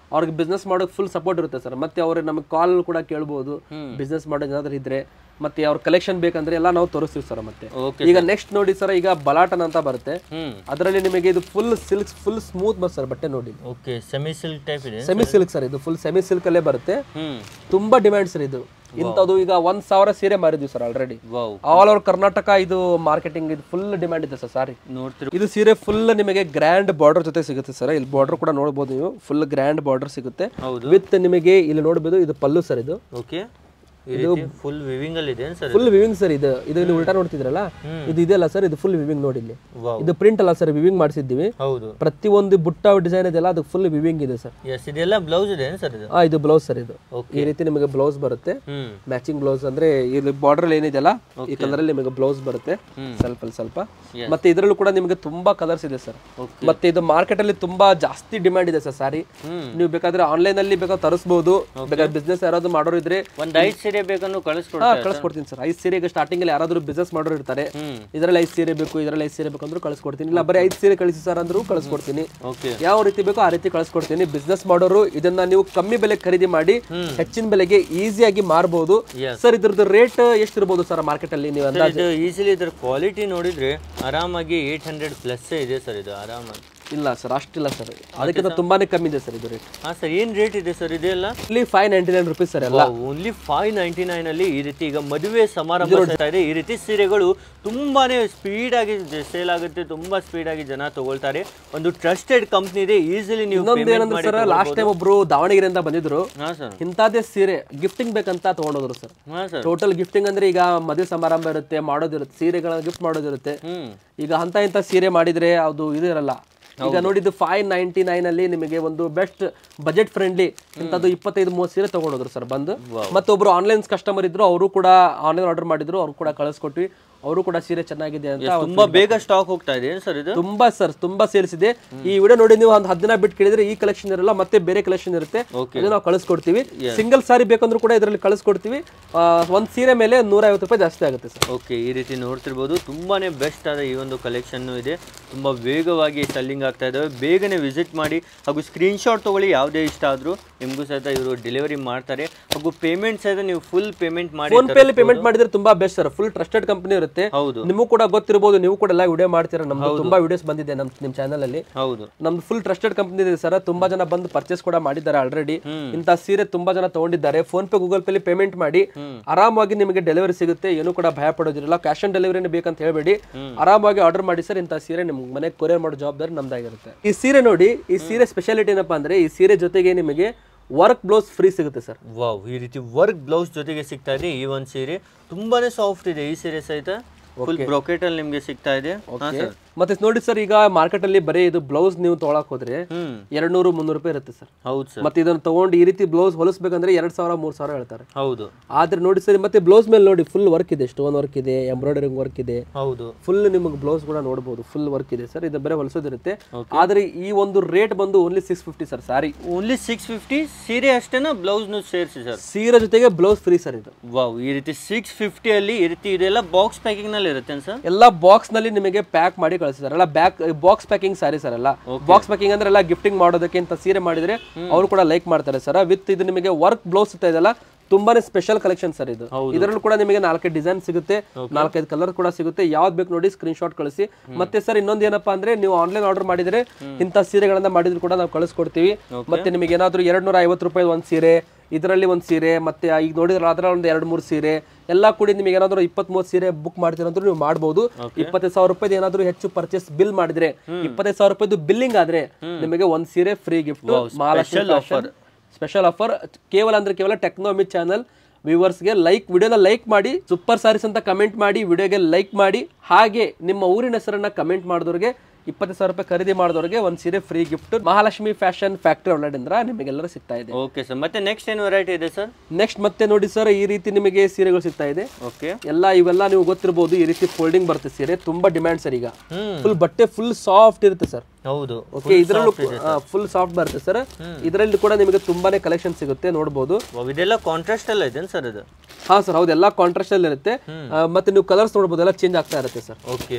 ಅವ್ರಿಗೆ ಬಿಸ್ನೆಸ್ ಮಾಡೋಕೆ ಫುಲ್ ಸಪೋರ್ಟ್ ಇರುತ್ತೆ ಸರ್ ಮತ್ತೆ ಅವ್ರು ನಮಗೆ ಕಾಲ್ ಕೂಡ ಕೇಳ್ಬೋದು ಬಿಸ್ನೆಸ್ ಮಾಡೋದು ಏನಾದ್ರು ಇದ್ರೆ ಮತ್ತೆ ಅವ್ರ ಕಲೆಕ್ಷನ್ ಬೇಕಂದ್ರೆ ಎಲ್ಲ ನಾವು ತೋರಿಸ್ತೀವಿ ಸರ್ ಮತ್ತೆ ಓಕೆ ಈಗ ನೆಕ್ಸ್ಟ್ ನೋಡಿ ಸರ್ ಈಗ ಬಲಾಟನ್ ಅಂತ ಬರುತ್ತೆ ಹ್ಮ್ ಅದರಲ್ಲಿ ನಿಮಗೆ ಇದು ಫುಲ್ ಸಿಲ್ಕ್ ಫುಲ್ ಸ್ಮೂತ್ ಬಸ್ ಸರ್ ಬಟ್ಟೆ ನೋಡಿ ಓಕೆ ಸೆಮಿ ಸಿಲ್ಕ್ ಟೈಪ್ ಇದೆ ಸೆಮಿ ಸಿಲ್ಕ್ ಸರ್ ಇದು ಫುಲ್ ಸೆಮಿ ಸಿಲ್ಕ್ ಅಲ್ಲೇ ಬರುತ್ತೆ ಹ್ಮ್ ತುಂಬಾ ಡಿಮ್ಯಾಂಡ್ ಸರ್ ಇದು ಇಂಥದ್ದು ಈಗ ಒಂದ್ ಸಾವಿರ ಸೀರೆ ಮಾರಿದ್ವಿ sir already wow all over Karnataka ಇದು ಮಾರ್ಕೆಟಿಂಗ್ ಇದು ಫುಲ್ ಡಿಮ್ಯಾಂಡ್ ಇದೆ ಸರ್ ಸಾರಿ ನೋಡ್ತಿರು ಇದು ಸೀರೆ ಫುಲ್ ನಿಮಗೆ ಗ್ರ್ಯಾಂಡ್ ಬಾರ್ಡರ್ ಜೊತೆ ಸಿಗುತ್ತೆ ಸರ್ ಇಲ್ಲಿ ಬಾರ್ಡರ್ ಕೂಡ ನೋಡಬಹುದು ನೀವು ಫುಲ್ ಗ್ರ್ಯಾಂಡ್ ಬಾರ್ಡರ್ ಸಿಗುತ್ತೆ ಹೌದು ವಿತ್ ನಿಮಗೆ ಇಲ್ಲಿ ನೋಡಬಹುದು ಇದು ಪಲ್ಲು ಸರ್ ಇದು ಓಕೆ ಈ ರೀತಿ ಫುಲ್ ವಿವಿಂಗ್ ಅಲ್ಲಿ ಇದೆ ಸರ್ ಫುಲ್ ವಿವಿಂಗ್ ಸರ್ ಇದು ಇದು ಇಲ್ಲಿ ಉಲ್ಟಾ ನೋಡ್ತಿದ್ರಲ್ಲ ಇದು ಇದೆಲ್ಲ ಸರ್ ಇದು ಫುಲ್ ವಿವಿಂಗ್ ನೋಡಿ ಇಲ್ಲಿ ವಾವ್ ಇದು ಪ್ರಿಂಟ್ ಅಲ್ಲ ಸರ್ ವಿವಿಂಗ್ ಮಾಡಿಸಿದ್ದೀವಿ ಹೌದು ಪ್ರತಿ ಒಂದು ಬುಟ್ಟ ಡಿಸೈನ್ ಇದೆಲ್ಲ ಅದು ಫುಲ್ ವಿವಿಂಗ್ ಇದೆ ಸರ್ ಎಸ್ ಇದೆಲ್ಲ ಬ್ಲೌಸ್ ಇದೆ ಸರ್ ಇದು ಆ ಇದು ಬ್ಲೌಸ್ ಸರ್ ಇದು Okay. ಈ ರೀತಿ ನಿಮಗೆ ಬ್ಲೌಸ್ ಬರುತ್ತೆ ಹ್ಮ್ ಮ್ಯಾಚಿಂಗ್ ಬ್ಲೌಸ್ ಅಂದ್ರೆ ಇಲ್ಲಿ ಬಾರ್ಡರ್ ಏನಿದೆಯಲ್ಲ ಈ ಕಲರ್ ಅಲ್ಲಿ ನಿಮಗೆ ಬ್ಲೌಸ್ ಬರುತ್ತೆ ಸ್ವಲ್ಪ ಅಲ್ಲಿ ಸ್ವಲ್ಪ ಮತ್ತೆ ಇದರಲ್ಲೂ ಕೂಡ ನಿಮಗೆ ತುಂಬಾ ಕಲರ್ಸ್ ಇದೆ ಸರ್ Okay. ಮತ್ತೆ ಇದು ಮಾರ್ಕೆಟ್ ಅಲ್ಲಿ ತುಂಬಾ ಜಾಸ್ತಿ ಡಿಮ್ಯಾಂಡ್ ಇದೆ ಸರ್ ಸಾರಿ ಹ್ಮ್ ನೀವು ಬೇಕಾದ್ರೆ ಆನ್ಲೈನ್ ಅಲ್ಲಿ ಬೇಕಾದ್ರೆ ತರಿಸಬಹುದು ಬೇಕಾದ್ರೆ ಬಿಸ್ನೆಸ್ ಯಾರಾದ್ರೂ ಮಾಡೋರು ಇದ್ರೆ ಒಂದ್ ಐದ್ ಸೀರೆ ಬೇಕನ್ನು ಹಾ ಕಳಿಸ್ಕೊಡ್ತಾರೆ ಕಳ್ಸ್ಕೊಡ್ತೀನಿ ಸರ್ ಐದು ಸೀರೆಗೆ ಸ್ಟಾರ್ಟಿಂಗ್ ಅಲ್ಲಿ ಯಾರಾದ್ರೂ ಬಿಸ್ನೆಸ್ ಮಾಡೋರು ಇರ್ತಾರೆ ಹ್ಮ್ ಇದರಲ್ಲಿ ಐದು ಸೀರೆ ಬೇಕು ಇದರಲ್ಲಿ ಐದು ಸೀರೆ ಬೇಕು ಅಂದ್ರೂ ಕಳ್ಸ್ಕೊಡ್ತೀನಿ ಇಲ್ಲ ಬರೀ ಐದು ಸೀರೆ ಕಳಿಸಿ ಸರ್ ಅಂದ್ರೂ ಕಳ್ಸ್ಕೊಡ್ತೀನಿ ಓಕೆ ಯಾವ ರೀತಿ ಬೇಕೋ ಆ ರೀತಿ ಕಳ್ಸ್ಕೊಡ್ತೀನಿ ಬಿಸ್ನೆಸ್ ಮಾಡೋರು ಇದನ್ನ ನೀವು ಕಮ್ಮಿ ಬೆಲೆ ಖರೀದಿ ಮಾಡಿ ಹೆಚ್ಚಿನ ಬೆಲೆಗೆ ಈಸಿಯಾಗಿ ಮಾರಬಹುದು Yes. ಸರ್ ಇದ್ರದ್ದು ರೇಟ್ ಎಷ್ಟಿರ್ಬೋದು ಸರ್ ಮಾರ್ಕೆಟ್ ಅಲ್ಲಿ ನೀವು ಅಂದಾಜು ಇದು ಈಸಿಲಿ ಇದ್ರ ಕ್ವಾಲಿಟಿ ನೋಡಿದ್ರೆ ಆರಾಮಾಗಿ ಏಟ್ ಹಂಡ್ರೆಡ್ ಪ್ಲಸ್ ಇದೆ ಸರ್ ಇದು ಆರಾಮಾಗಿ ಇಲ್ಲ ಸರ್ ಅಷ್ಟಿಲ್ಲ ಸರ್ ಅದಕ್ಕಿಂತ ತುಂಬಾನೇ ಕಮ್ಮಿ ಇದೆ ಸರ್ ಇದು ರೇಟ್ ಹಾ ಸರ್ ಏನ್ ರೇಟ್ ಇದೆ ಸರ್ ಇದೆಲ್ಲ ಇಲ್ಲಿ five ninety nine rupees sir ಎಲ್ಲ ಓನ್ಲಿ ಫೈವ್ ನೈಂಟಿ ನೈನ್ ಅಲ್ಲಿ ಈ ರೀತಿ ಈಗ ಮದುವೆ ಸಮಾರಂಭ ಆಗ್ತಾ ಇದೆ ಈ ರೀತಿ ಸೀರೆಗಳು ತುಂಬಾನೇ ಸ್ಪೀಡ್ ಆಗಿ ಸೇಲ್ ಆಗುತ್ತೆ ತುಂಬಾ ಸ್ಪೀಡ್ ಆಗಿ ಜನ ತಗೊಳ್ತಾರೆ ಒಂದು ಟ್ರಸ್ಟೆಡ್ ಕಂಪ್ನಿ ಇದೆ ಈಸಿಲಿ ನೀವು ಇನ್ನೊಂದು payment ಏನಂದ್ರೆ ಮಾಡಿ ಸರ್ ಲಾಸ್ಟ್ ಟೈಮ್ ಒಬ್ರು ದಾವಣಗೆರೆಯಿಂದ ಬಂದಿದ್ರು ಹಾ ಸರ್ ಇಂಥದ್ದೇ ಸೀರೆ ಗಿಫ್ಟಿಂಗ್ ಬೇಕಂತ ತಗೊಂಡೋದ್ರು ಸರ್ ಹಾ ಸರ್ ಟೋಟಲ್ ಗಿಫ್ಟಿಂಗ್ ಅಂದ್ರೆ ಈಗ ಮದುವೆ ಸಮಾರಂಭ ಇರುತ್ತೆ ಮಾಡೋದಿರುತ್ತೆ ಸೀರೆಗಳನ್ನ ಗಿಫ್ಟ್ ಮಾಡೋದಿರುತ್ತೆ ಹ್ಮ್ ಈಗ ಅಂತ ಇಂಥ ಸೀರೆ ಮಾಡಿದ್ರೆ ಅದು ಇದು ಇರಲ್ಲ ಈಗ ನೋಡಿದ್ದು ಫೈವ್ ನೈಂಟಿ ನೈನ್ ಅಲ್ಲಿ ನಿಮಗೆ ಒಂದು ಬೆಸ್ಟ್ ಬಜೆಟ್ ಫ್ರೆಂಡ್ಲಿ ಇಂಥದ್ದು ಇಪ್ಪತ್ತೈದು ಮೂವತ್ತು ಸೀರೆ ತಗೊಂಡೋದ್ರು ಸರ್ ಬಂದು ಮತ್ತೊಬ್ರು ಆನ್ಲೈನ್ ಕಸ್ಟಮರ್ ಇದ್ರು ಅವರು ಕೂಡ ಆನ್ಲೈನ್ ಆರ್ಡರ್ ಮಾಡಿದ್ರು ಅವ್ರು ಕೂಡ ಕಳಿಸ್ಕೊಟ್ವಿ ಅವರು ಕೂಡ ಸೀರೆ ಚೆನ್ನಾಗಿದೆ ಅಂತ ತುಂಬಾ ಬೇಗ ಸ್ಟಾಕ್ ಹೋಗ್ತಾ ಇದೆ ಸರ್ ಇದು ತುಂಬಾ ಸರ್ ತುಂಬಾ ಸೇಲ್ಸ್ ಇದೆ ಈ ವಿಡಿಯೋ ನೋಡಿ ನೀವು ಒಂದು ಹದಿನ ಬಿಟ್ಟು ಕೇಳಿದ್ರೆ ಈ ಕಲೆಕ್ಷನ್ ಇರಲ್ಲ ಮತ್ತೆ ಬೇರೆ ಕಲೆಕ್ಷನ್ ಇರುತ್ತೆ Okay. ಅದು ನಾವು ಕಳಿಸ್ಕೊಡ್ತೀವಿ ಸಿಂಗಲ್ ಸಾರಿ ಬೇಕಂದ್ರೂ ಕೂಡ ಇದರಲ್ಲಿ ಕಳಿಸ್ಕೊಡ್ತೀವಿ ಆ, ಒಂದ್ ಸೀರೆ ಮೇಲೆ ನೂರ ಐವತ್ತು ರೂಪಾಯಿ ಜಾಸ್ತಿ ಆಗುತ್ತೆ ಸರ್ ಓಕೆ ಈ ರೀತಿ ನೋಡ್ತಿರ್ಬೋದು ತುಂಬಾನೇ ಬೆಸ್ಟ್ ಆದ ಈ ಒಂದು ಕಲೆಕ್ಷನ್ ಇದೆ ತುಂಬಾ ವೇಗವಾಗಿ ಸೆಲ್ಲಿಂಗ್ ಆಗ್ತಾ ಇದಾವೆ ಬೇಗನೆ ವಿಸಿಟ್ ಮಾಡಿ ಹಾಗೂ ಸ್ಕ್ರೀನ್ ಶಾಟ್ ತಗೊಳ್ಳಿ ಯಾವುದೇ ಇಷ್ಟ ಆದ್ರೂ ನಿಮಗೂ ಸಹಿತ ಇವರು ಡೆಲಿವರಿ ಮಾಡ್ತಾರೆ ಹಾಗೂ ಪೇಮೆಂಟ್ ಸಹಿತ ನೀವು ಫುಲ್ ಪೇಮೆಂಟ್ ಮಾಡಿ ಫೋನ್ ಪೇ ಅಲ್ಲಿ ಪೇಮೆಂಟ್ ಮಾಡಿದ್ರೆ ತುಂಬಾ best sir full trusted company ಇರುತ್ತೆ ಹೌದು ನಿಮಗೂ ಕೂಡ ಗೊತ್ತಿರಬಹುದು ನೀವು ಕೂಡ ಎಲ್ಲ ವಿಡಿಯೋ ಮಾಡ್ತೀರಾ ನಮ್ದು ತುಂಬಾ ವಿಡಿಯೋಸ್ ಬಂದಿದೆ ನಮ್ ನಿಮ್ ಚಾನಲ್ ಅಲ್ಲಿ ಹೌದು ನಮ್ದು ಫುಲ್ ಟ್ರಸ್ಟೆಡ್ ಕಂಪನಿ ಇದೆ ಸರ್ ತುಂಬಾ ಜನ ಬಂದು ಪರ್ಚೇಸ್ ಕೂಡ ಮಾಡಿದ್ದಾರೆ ಆಲ್ರೆಡಿ ಇಂಥ ಸೀರೆ ತುಂಬಾ ಜನ ತಗೊಂಡಿದ್ದಾರೆ PhonePe Google Pay payment ಮಾಡಿ ಆರಾಮಾಗಿ ನಿಮಗೆ ಡೆಲಿವರಿ ಸಿಗುತ್ತೆ ಏನು ಕೂಡ ಭಯ ಪಡೋದಿರಲ್ಲ ಕ್ಯಾಶ್ ಆನ್ ಡೆಲಿವರಿನೇ ಬೇಕಂತ ಹೇಳ್ಬೇಡಿ ಆರಾಮಾಗಿ ಆರ್ಡರ್ ಮಾಡಿ ಸರ್ ಇಂಥ ಸೀರೆ ನಿಮ್ ಮನೆಗೆ ಕೊರಿಯರ್ ಮಾಡೋ ಜವಾಬ್ದಾರಿ ನಮ್ದಾಗಿರುತ್ತೆ ಈ ಸೀರೆ ನೋಡಿ ಈ ಸೀರೆ ಸ್ಪೆಷಾಲಿಟಿ ಏನಪ್ಪಾ ಅಂದ್ರೆ ಈ ಸೀರೆ ಜೊತೆಗೆ ನಿಮಗೆ ವರ್ಕ್ ಬ್ಲೌಸ್ ಫ್ರೀ ಸಿಗುತ್ತೆ ಸರ್ ವಾವ್ ಈ ರೀತಿ ವರ್ಕ್ ಬ್ಲೌಸ್ ಜೊತೆಗೆ ಸಿಗ್ತಾ ಇದೆ ಈ ಒಂದು ಸೀರೆ ತುಂಬಾನೇ ಸಾಫ್ಟ್ ಇದೆ ಈ ಸೀರೆ ಸಹಿತ ಫುಲ್ ಬ್ರೊಕೆಟ್ ಅಲ್ಲಿ ನಿಮ್ಗೆ ಸಿಗ್ತಾ ಇದೆ ಹಾ ಸರ್ ಮತ್ತೆ ನೋಡಿ ಸರ್ ಈಗ ಮಾರ್ಕೆಟ್ ಅಲ್ಲಿ ಬರೀ ಇದು ಬ್ಲೌಸ್ ನೀವು ತೊಗೊಳಕ್ ಹೋದ್ರೆ ಹ್ಮ್ ಎರಡ್ ನೂರು ಮುನ್ನೂರು ರೂಪಾಯಿ ಇರುತ್ತೆ ಸರ್ ಹೌದು ಸರ್ ಮತ್ತೆ ಇದನ್ನ ತಗೊಂಡು ಈ ರೀತಿ ಬ್ಲೌಸ್ ಹೊಲಿಸ್ಬೇಕಂದ್ರೆ ಎರಡ್ ಸಾವಿರ ಮೂರ್ ಸಾವಿರ ಹೇಳ್ತಾರೆ ಹೌದು ಆದ್ರೆ ನೋಡಿ ಸರ್ ಮತ್ತೆ ಬ್ಲೌಸ್ ಮೇಲೆ ನೋಡಿ ಫುಲ್ ವರ್ಕ್ ಇದೆ ಸ್ಟೋನ್ ವರ್ಕ್ ಇದೆ ಎಂಬ್ರಾಯ್ಡರಿಂಗ್ ವರ್ಕ್ ಇದೆ ಹೌದು ಫುಲ್ ನಿಮಗೆ ಬ್ಲೌಸ್ ಕೂಡ ನೋಡಬಹುದು ಫುಲ್ ವರ್ಕ್ ಇದೆ ಸರ್ ಇದು ಬರೀ ಹೊಲಿಸೋದಿರುತ್ತೆ ಆದ್ರೆ ಈ ಒಂದು ರೇಟ್ ಬಂದು only six fifty sir sari only six fifty ಸೀರೆ ಅಷ್ಟೇನಾ ಬ್ಲೌಸ್ನು ಸೇರಿಸಿ ಸರ್ ಸೀರೆ ಜೊತೆಗೆ ಬ್ಲೌಸ್ ಫ್ರೀ ಸರ್ ಇದು ವಾವ್ ಈ ರೀತಿ ಸಿಕ್ಸ್ ಫಿಫ್ಟಿ ಅಲ್ಲಿ ಈ ರೀತಿ ಇದೆಲ್ಲ ಬಾಕ್ಸ್ ಪ್ಯಾಕಿಂಗ್ ನಲ್ಲಿ ಇರುತ್ತೆ ಸರ್ ಎಲ್ಲ ಬಾಕ್ಸ್ ನಲ್ಲಿ ನಿಮಗೆ ಪ್ಯಾಕ್ ಮಾಡಿ ಕಳಿಸಿದ್ದಾರೆ ಎಲ್ಲ back box packing sorry sir ಎಲ್ಲ ಬಾಕ್ಸ್ ಪ್ಯಾಕಿಂಗ್ ಅಂದ್ರೆ ಎಲ್ಲ ಗಿಫ್ಟಿಂಗ್ ಮಾಡೋದಕ್ಕೆ ಅಂತ ಸೀರೆ ಮಾಡಿದ್ರೆ ಅವರು ಕೂಡ ಲೈಕ್ ಮಾಡ್ತಾರೆ ಸರ್ ವಿತ್ ಇದು ನಿಮಗೆ ವರ್ಕ್ ಬ್ಲೌಸ್ ಇರ್ತಾ ಇದೆಲ್ಲ ತುಂಬಾನೇ ಸ್ಪೆಷಲ್ ಕಲೆಕ್ಷನ್ ಸರ್ ಇದು ಇದರಲ್ಲೂ ಕೂಡ ನಿಮಗೆ ನಾಲ್ಕೈದು ಡಿಸೈನ್ ಸಿಗುತ್ತೆ ನಾಲ್ಕೈದು ಕಲರ್ ಕೂಡ ಸಿಗುತ್ತೆ ಯಾವ್ದು ಬೇಕು ನೋಡಿ ಸ್ಕ್ರೀನ್ ಶಾಟ್ ಕಳಿಸಿ ಮತ್ತೆ ಸರ್ ಇನ್ನೊಂದು ಏನಪ್ಪಾ ಅಂದ್ರೆ ನೀವು ಆನ್ಲೈನ್ ಆರ್ಡರ್ ಮಾಡಿದ್ರೆ ಇಂಥ ಸೀರೆಗಳನ್ನ ಮಾಡಿದ್ರು ಕೂಡ ನಾವು ಕಳಿಸ್ಕೊಡ್ತೀವಿ ಮತ್ತೆ ನಿಮಗೆ ಏನಾದ್ರು ಎರಡ್ ನೂರ ಐವತ್ತು ರೂಪಾಯಿ ಒಂದ್ ಸೀರೆ ಇದರಲ್ಲಿ ಒಂದು ಸೀರೆ ಮತ್ತೆ ಈಗ ನೋಡಿದ್ರೆ ಅದ್ರ ಒಂದು ಎರಡು ಮೂರು ಸೀರೆ ಎಲ್ಲ ಕೂಡಿ ನಿಮಗೆ ಏನಾದ್ರು ಇಪ್ಪತ್ತ್ ಮೂವತ್ತು ಸೀರೆ ಬುಕ್ ಮಾಡ್ತೀರಂದ್ರೂ ನೀವು ಮಾಡ್ಬೋದು ಇಪ್ಪತ್ತೈದು ಸಾವಿರ ರೂಪಾಯಿ ಏನಾದ್ರು ಹೆಚ್ಚು ಪರ್ಚೇಸ್ ಬಿಲ್ ಮಾಡಿದ್ರೆ ಇಪ್ಪತ್ತೈದು ಸಾವಿರ ರೂಪಾಯಿದು ಬಿಲ್ಲಿಂಗ್ ಆದ್ರೆ ನಿಮಗೆ ಒಂದ್ ಸೀರೆ free gift Mahalakshmi special offer ಕೇವಲ ಅಂದ್ರೆ ಕೇವಲ ಟೆಕ್ನಾಮಿ ಚಾನಲ್ ವ್ಯೂವರ್ಸ್ಗೆ ಲೈಕ್ ವಿಡಿಯೋನ ಲೈಕ್ ಮಾಡಿ ಸೂಪರ್ ಸಾರೀಸ್ ಅಂತ ಕಮೆಂಟ್ ಮಾಡಿ ವಿಡಿಯೋಗೆ ಲೈಕ್ ಮಾಡಿ ಹಾಗೆ ನಿಮ್ಮ ಊರಿನ ಹೆಸರನ್ನ ಕಮೆಂಟ್ ಮಾಡಿದವ್ರಿಗೆ ಇಪ್ಪತ್ತು ಸಾವಿರ ರೂಪಾಯಿ ಖರೀದಿ ಮಾಡಿದವ್ರಿಗೆ ಒಂದು ಸೀರೆ free gift Mahalakshmi fashion factory ಒಳಗಡೆಯಿಂದ ನಿಮಗೆಲ್ಲರೂ ಸಿಗ್ತಾ ಇದೆ ಓಕೆ ಸರ್ ಮತ್ತೆ ನೆಕ್ಸ್ಟ್ ಏನು ವೆರೈಟಿ ಇದೆ ಸರ್ ನೆಕ್ಸ್ಟ್ ಮತ್ತೆ ನೋಡಿ ಸರ್ ಈ ರೀತಿ ನಿಮಗೆ ಸೀರೆಗಳು ಸಿಗ್ತಾ ಇದೆ ಓಕೆ ಎಲ್ಲ ಇವೆಲ್ಲ ನೀವು ಗೊತ್ತಿರಬಹುದು ಈ ರೀತಿ ಫೋಲ್ಡಿಂಗ್ ಬರುತ್ತೆ ಸೀರೆ ತುಂಬಾ ಡಿಮ್ಯಾಂಡ್ ಸರ್ ಈಗ ಹ್ಮ್ ಫುಲ್ ಬಟ್ಟೆ ಫುಲ್ ಸಾಫ್ಟ್ ಇರುತ್ತೆ ಸರ್ ಹೌದು ಓಕೆ ಇದರಲ್ಲೂ ಫುಲ್ ಸಾಫ್ಟ್ ಬರುತ್ತೆ ಸರ್ ಇದರಲ್ಲಿ ಕೂಡ ನಿಮಗೆ ತುಂಬಾನೇ ಕಲೆಕ್ಷನ್ ಸಿಗುತ್ತೆ ನೋಡಬಹುದು ವಾವ್, ಇದೆಲ್ಲ ಕಾಂಟ್ರಾಸ್ಟ್ ಎಲ್ಲ ಇದೆ ಸರ್ ಇದು ಹಾ ಸರ್ ಹೌದು ಎಲ್ಲ ಕಾಂಟ್ರಾಸ್ಟ್ ಅಲ್ಲಿ ಇರುತ್ತೆ ಆ, ಮತ್ತೆ ನೀವು ಕಲರ್ಸ್ ನೋಡಬಹುದು ಎಲ್ಲ ಚೇಂಜ್ ಆಗ್ತಾ ಇರುತ್ತೆ ಸರ್ ಓಕೆ